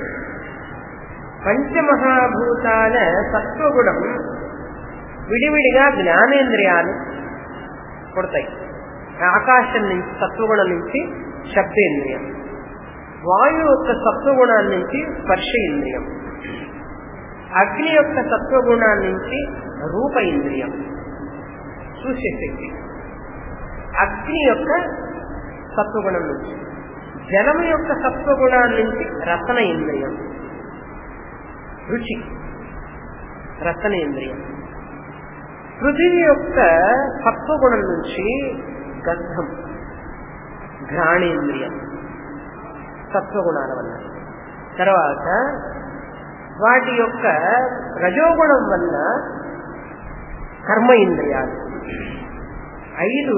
A: పంచమహాభూతాల సత్వగుణం విడివిడిగా జ్ఞానేంద్రియాలు పుడతాయి ఆకాశం నుంచి సత్వగుణం నుంచి శబ్దేంద్రియం వాయువు యొక్క సత్వగుణాల నుంచి స్పర్శ ఇంద్రియం అగ్ని యొక్క సత్వగుణాల నుంచి రూప ఇంద్రియం చూసే శక్తి అగ్ని యొక్క సత్వగుణం నుంచి జలము యొక్క సత్వగుణాల నుంచి రసన ఇంద్రియం రుచి రసన ఇంద్రియం పృథివీ యొక్క సత్వగుణం నుంచి గంధం ఘ్రాణేంద్రియం సత్వగుణాల వల్ల తర్వాత వాటి యొక్క రజోగుణం వల్ల కర్మ ఇంద్రియాలు ఐదు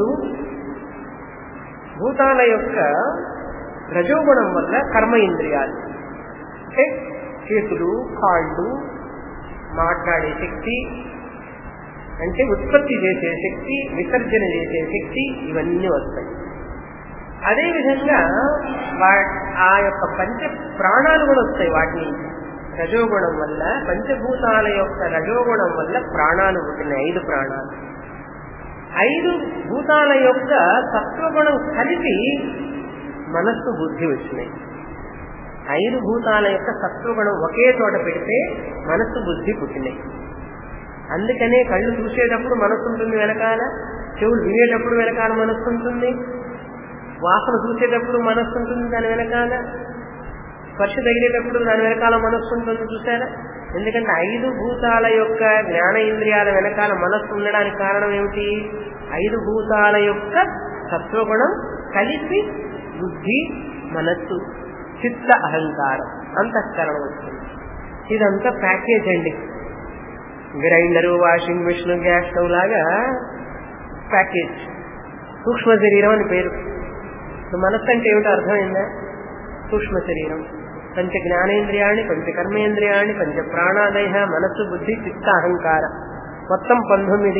A: భూతాల యొక్క రజోగుణం వల్ల కర్మ ఇంద్రియాలు అంటే చేతులు కాళ్ళు మాట్లాడే శక్తి అంటే ఉత్పత్తి చేసే శక్తి విసర్జన చేసే శక్తి ఇవన్నీ వస్తాయి అదేవిధంగా వా ఆ యొక్క పంచ ప్రాణాలు కూడా వస్తాయి వాటిని రజోగుణం వల్ల పంచభూతాల యొక్క రజోగుణం వల్ల ప్రాణాలు పుట్టినాయి ఐదు ప్రాణాలు ఐదు భూతాల యొక్క సత్వగుణం కలిపి మనస్సు బుద్ధి వచ్చినాయి ఐదు భూతాల యొక్క సత్వగుణం ఒకే చోట పెడితే మనస్సు బుద్ధి పుట్టినాయి అందుకనే కళ్ళు చూసేటప్పుడు మనస్సు ఉంటుంది వెనకాల చెవులు వినేటప్పుడు వెనకాల మనస్సు ఉంటుంది వాసన చూసేటప్పుడు మనస్సు ఉంటుంది దాని వెనకాల స్పర్శ తగిలేటప్పుడు దాని వెనకాల మనస్సు ఉంటుంది చూసారా ఎందుకంటే ఐదు భూతాల యొక్క జ్ఞాన ఇంద్రియాల వెనకాల మనస్సు ఉండడానికి కారణం ఏమిటి ఐదు భూతాల యొక్క సత్వగుణం కలిసి బుద్ధి మనస్సు చిత్త అహంకారం అంతఃకరణం వచ్చింది ఇదంతా ప్యాకేజ్ అండి grinder washing machine gas stove లాగా ప్యాకేజ్ సూక్ష్మ శరీరం అని పేరు మనస్సు అంటే ఏమిటో అర్థమైందా సూక్ష్మ శరీరం పంచ జ్ఞానేంద్రియాణి పంచ కర్మేంద్రియాణి పంచ ప్రాణాదయ మనస్సు బుద్ధి చిత్త అహంకార మొత్తం పంతొమ్మిది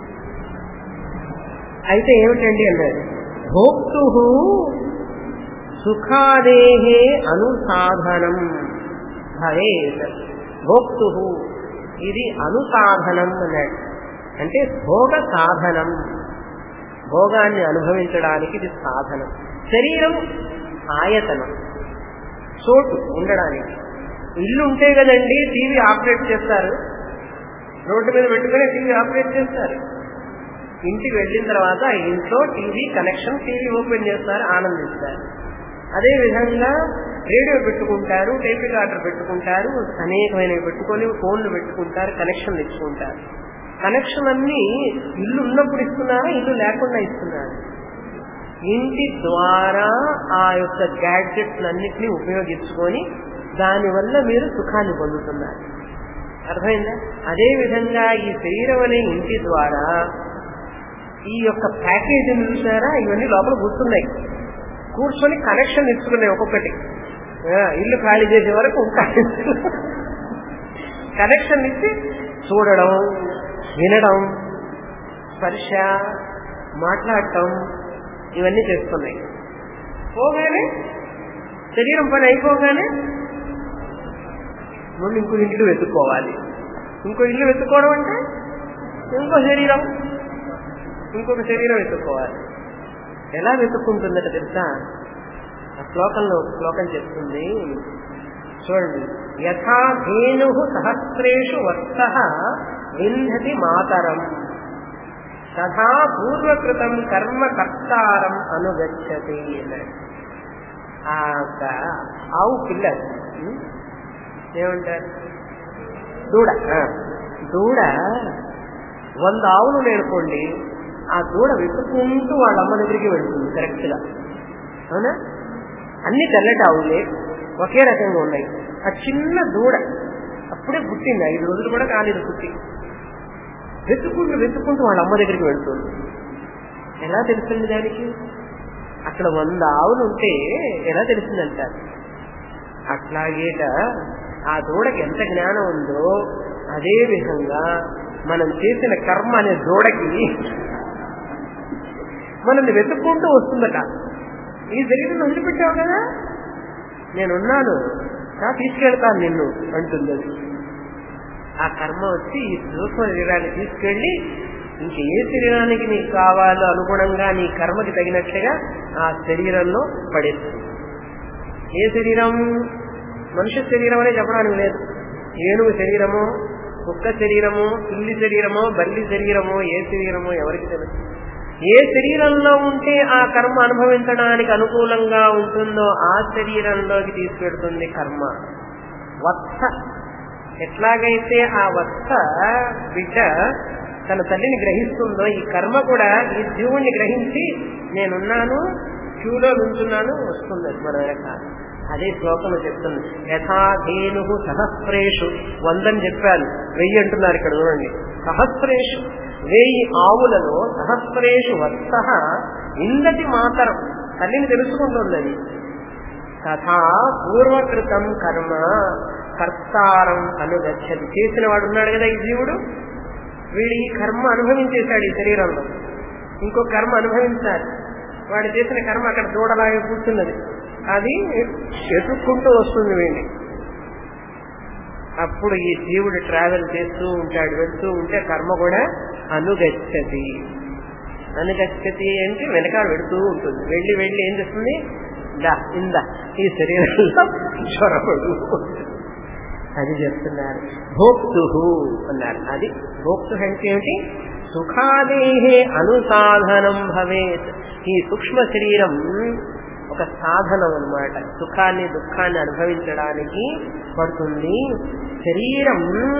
A: అయితే ఏమిటండి అన్నారు భోక్తు సుఖాదేహే అనుసాధనం భవేత్ భోక్తు ఇది అనుసాధనం అన్నాడు అంటే భోగ సాధనం భోగాన్ని అనుభవించడానికి ఇది సాధనం శరీరం ఆయతనం చోటు ఉండడానికి ఇల్లు ఉంటే కదండి టీవీ ఆపరేట్ చేస్తారు రోడ్డు మీద పెట్టుకుని టీవీ ఆపరేట్ చేస్తారు ఇంటికి వెళ్ళిన తర్వాత ఆ ఇంట్లో టీవీ కనెక్షన్ టీవీ ఓపెన్ చేస్తారు ఆనందిస్తారు అదే విధంగా రేడియో పెట్టుకుంటారు టేప్ రికార్డర్ పెట్టుకుంటారు అనేకమైనవి పెట్టుకొని ఫోన్లు పెట్టుకుంటారు కనెక్షన్ ఇచ్చుకుంటారు కనెక్షన్ అన్ని ఇల్లు ఉన్నప్పుడు ఇస్తున్నారా ఇల్లు లేకుండా ఇస్తున్నారు ఇంటి ద్వారా ఆ యొక్క గ్యాడ్జెట్స్ అన్నిటినీ ఉపయోగించుకొని దానివల్ల మీరు సుఖాన్ని పొందుతున్నారు అర్థమైందా అదే విధంగా ఈ శరీరం అనే ఇంటి ద్వారా ఈ యొక్క ప్యాకేజీని చూసారా ఇవన్నీ లోపల కూర్చున్నాయి కూర్చొని కనెక్షన్ ఇచ్చుకున్నాయి ఒక్కొక్కటి ఇల్లు ఖాళీ చేసే వరకు కనెక్షన్ ఇచ్చి చూడడం వినడం స్పర్శ మాట్లాడటం ఇవన్నీ చేస్తున్నాయి పోగానే శరీరం పని అయిపోగానే ముందు ఇంకో ఇల్లు వెతుక్కోవాలి ఇంకో ఇల్లు వెతుక్కోవడం అంటే ఇంకో శరీరం ఇంకొక శరీరం వెతుక్కోవాలి ఎలా వెతుక్కుంటుందట తెలుసా ఆ శ్లోకంలో శ్లోకం చెప్తుంది చూడండి యథా ధేను సహస్రేషు వత్స వింధతి మాతరం తథా పూర్వకృతం కర్మ కర్తారం అనుగచ్చతి ఆ ఆవు పిల్ల ఏమంటారు దూడ దూడ వంద ఆవులు నేర్కోండి ఆ దూడ వెతుక్కుంటూ వాళ్ళ అమ్మ దగ్గరికి వెళ్తుంది కరెక్ట్ గా అవునా అన్ని తెల్లటి ఆవులే ఒకే రకంగా ఉన్నాయి ఆ చిన్న దూడ అప్పుడే పుట్టింది ఐదు రోజులు కూడా కాలేదు పుట్టి వెతుక్కుంటూ వెతుక్కుంటూ వాళ్ళ అమ్మ దగ్గరికి వెళ్తుంది ఎలా తెలుస్తుంది దానికి అక్కడ వంద ఆవులు ఉంటే ఎలా తెలిసిందంటారు అట్లాగేట ఆ దూడకి ఎంత జ్ఞానం ఉందో అదే విధంగా మనం చేసిన కర్మ అనే దూడకి మనల్ని వెతుక్కుంటూ వస్తుందట ఈ శరీరం వదిలిపెట్టావు కదా నేనున్నాను తీసుకెళ్తాను నిన్ను అంటుంది అది ఆ కర్మ వచ్చి ఈ సూక్ష్మ శరీరాన్ని తీసుకెళ్లి ఇంక ఏ శరీరానికి నీకు కావాలో అనుగుణంగా నీ కర్మకి తగినట్లుగా ఆ శరీరంలో పడేస్తుంది ఏ శరీరం మనుష్య శరీరం అనే చెప్పడానికి లేదు ఏనుగు శరీరము కుక్క శరీరము పిల్లి శరీరమో బల్లి శరీరమో ఏ శరీరమో ఎవరికి తెలుసు ఏ శరీరంలో ఉంటే ఆ కర్మ అనుభవించడానికి అనుకూలంగా ఉంటుందో ఆ శరీరంలోకి తీసుకెడుతుంది కర్మ వత్స ఎట్లాగైతే ఆ వత్స బిడ్డ తన తల్లిని గ్రహిస్తుందో ఈ కర్మ కూడా ఈ జీవుణ్ణి గ్రహించి నేనున్నాను క్యూలో నుంచున్నాను వస్తుంది మన వెనక అదే శ్లోకంలో చెప్తుంది యథాధేను సహస్రేషు వందని చెప్పాను వెయ్యి అంటున్నారు ఇక్కడ చూడండి సహస్రేషు వెయ్యి ఆవులలో సహస్రేషు వత్స ఇందటి మాతరం తల్లిని తెలుసుకుంటుంది అది తథా పూర్వకృతం కర్మ కర్తారం అనుగచ్చది చేసిన వాడు ఉన్నాడు కదా ఈ జీవుడు వీడు ఈ కర్మ అనుభవించేశాడు ఈ శరీరంలో ఇంకో కర్మ అనుభవించాలి వాడు చేసిన కర్మ అక్కడ దూడలాగా కూర్చున్నది అది ఎదుక్కుంటూ వస్తుంది వీడిని అప్పుడు ఈ జీవుడు ట్రావెల్ చేస్తూ ఉంటాడు వెళ్తూ ఉంటే కర్మ కూడా అనుగచ్చతి అనుగచ్చతి అంటే వెనకాల వెడుతూ ఉంటుంది వెళ్ళి వెళ్ళి ఏం చేస్తుంది దా ఇందా ఈ శరీరంలో చొరబడు అది చెప్తున్నారు భోక్తు అన్నారు అది భోక్తు అంటే ఏమిటి సుఖాదేహే అనుసాధనం భవేత్ ఈ సూక్ష్మ శరీరం ఒక సాధనం అన్నమాట సుఖాన్ని దుఃఖాన్ని అనుభవించడానికి పడుతుంది శరీరం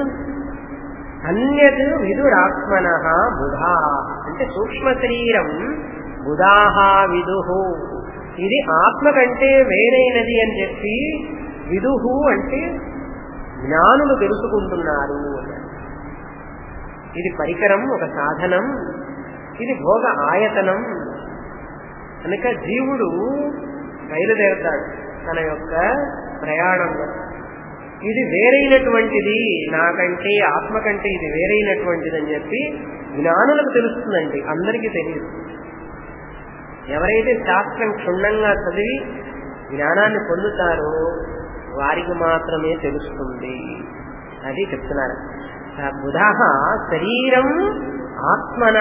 A: అన్యత్ విదురాత్మన బుధా అంటే సూక్ష్మ శరీరం బుధాహ విదుహు ఇది ఆత్మ కంటే వేరైనది అని చెప్పి విదుహు అంటే జ్ఞానులు తెలుసుకుంటున్నారు అన్నారు ఇది పరికరం ఒక సాధనం ఇది భోగ ఆయతనం కనుక జీవుడు బయలుదేరతాడు తన యొక్క ప్రయాణంలో ఇది వేరైనటువంటిది నాకంటే ఆత్మ కంటే ఇది వేరైనటువంటిది అని చెప్పి జ్ఞానులకు తెలుస్తుందండి అందరికీ తెలియదు ఎవరైతే శాస్త్రం క్షుణ్ణంగా చదివి జ్ఞానాన్ని పొందుతారో వారికి మాత్రమే తెలుస్తుంది అది చెప్తున్నారు బుధ శరీరం ఆత్మన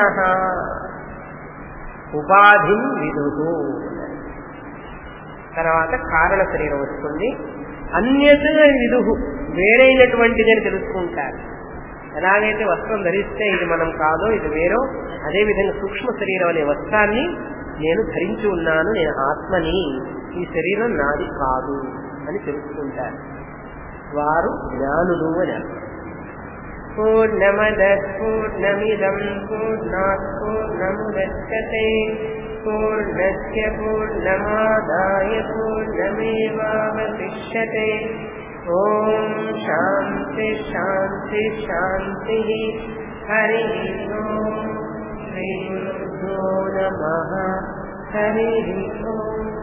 A: ఉపాధి విదు తర్వాత కారణ శరీరం వస్తుంది అన్యత విదు వేరైనటువంటిది అని తెలుసుకుంటారు ఎలాగైతే వస్త్రం ధరిస్తే ఇది మనం కాదో ఇది వేరో అదేవిధంగా సూక్ష్మ శరీరం అనే వస్త్రాన్ని నేను ధరించి ఉన్నాను నేను ఆత్మని ఈ శరీరం నాది కాదు అని తెలుసుకుంటారు వారు జ్ఞానులు అని అర్థం पूर्णमदः पूर्णमिदम् पूर्णात् पूर्णमुदच्छते पूर्णस्य पूर्णमादाय पूर्णमेवावशिष्यते ॐ शान्ति शान्ति शान्तिः हरिः ॐ श्रीगुरुभ्यो नमः हरिः ॐ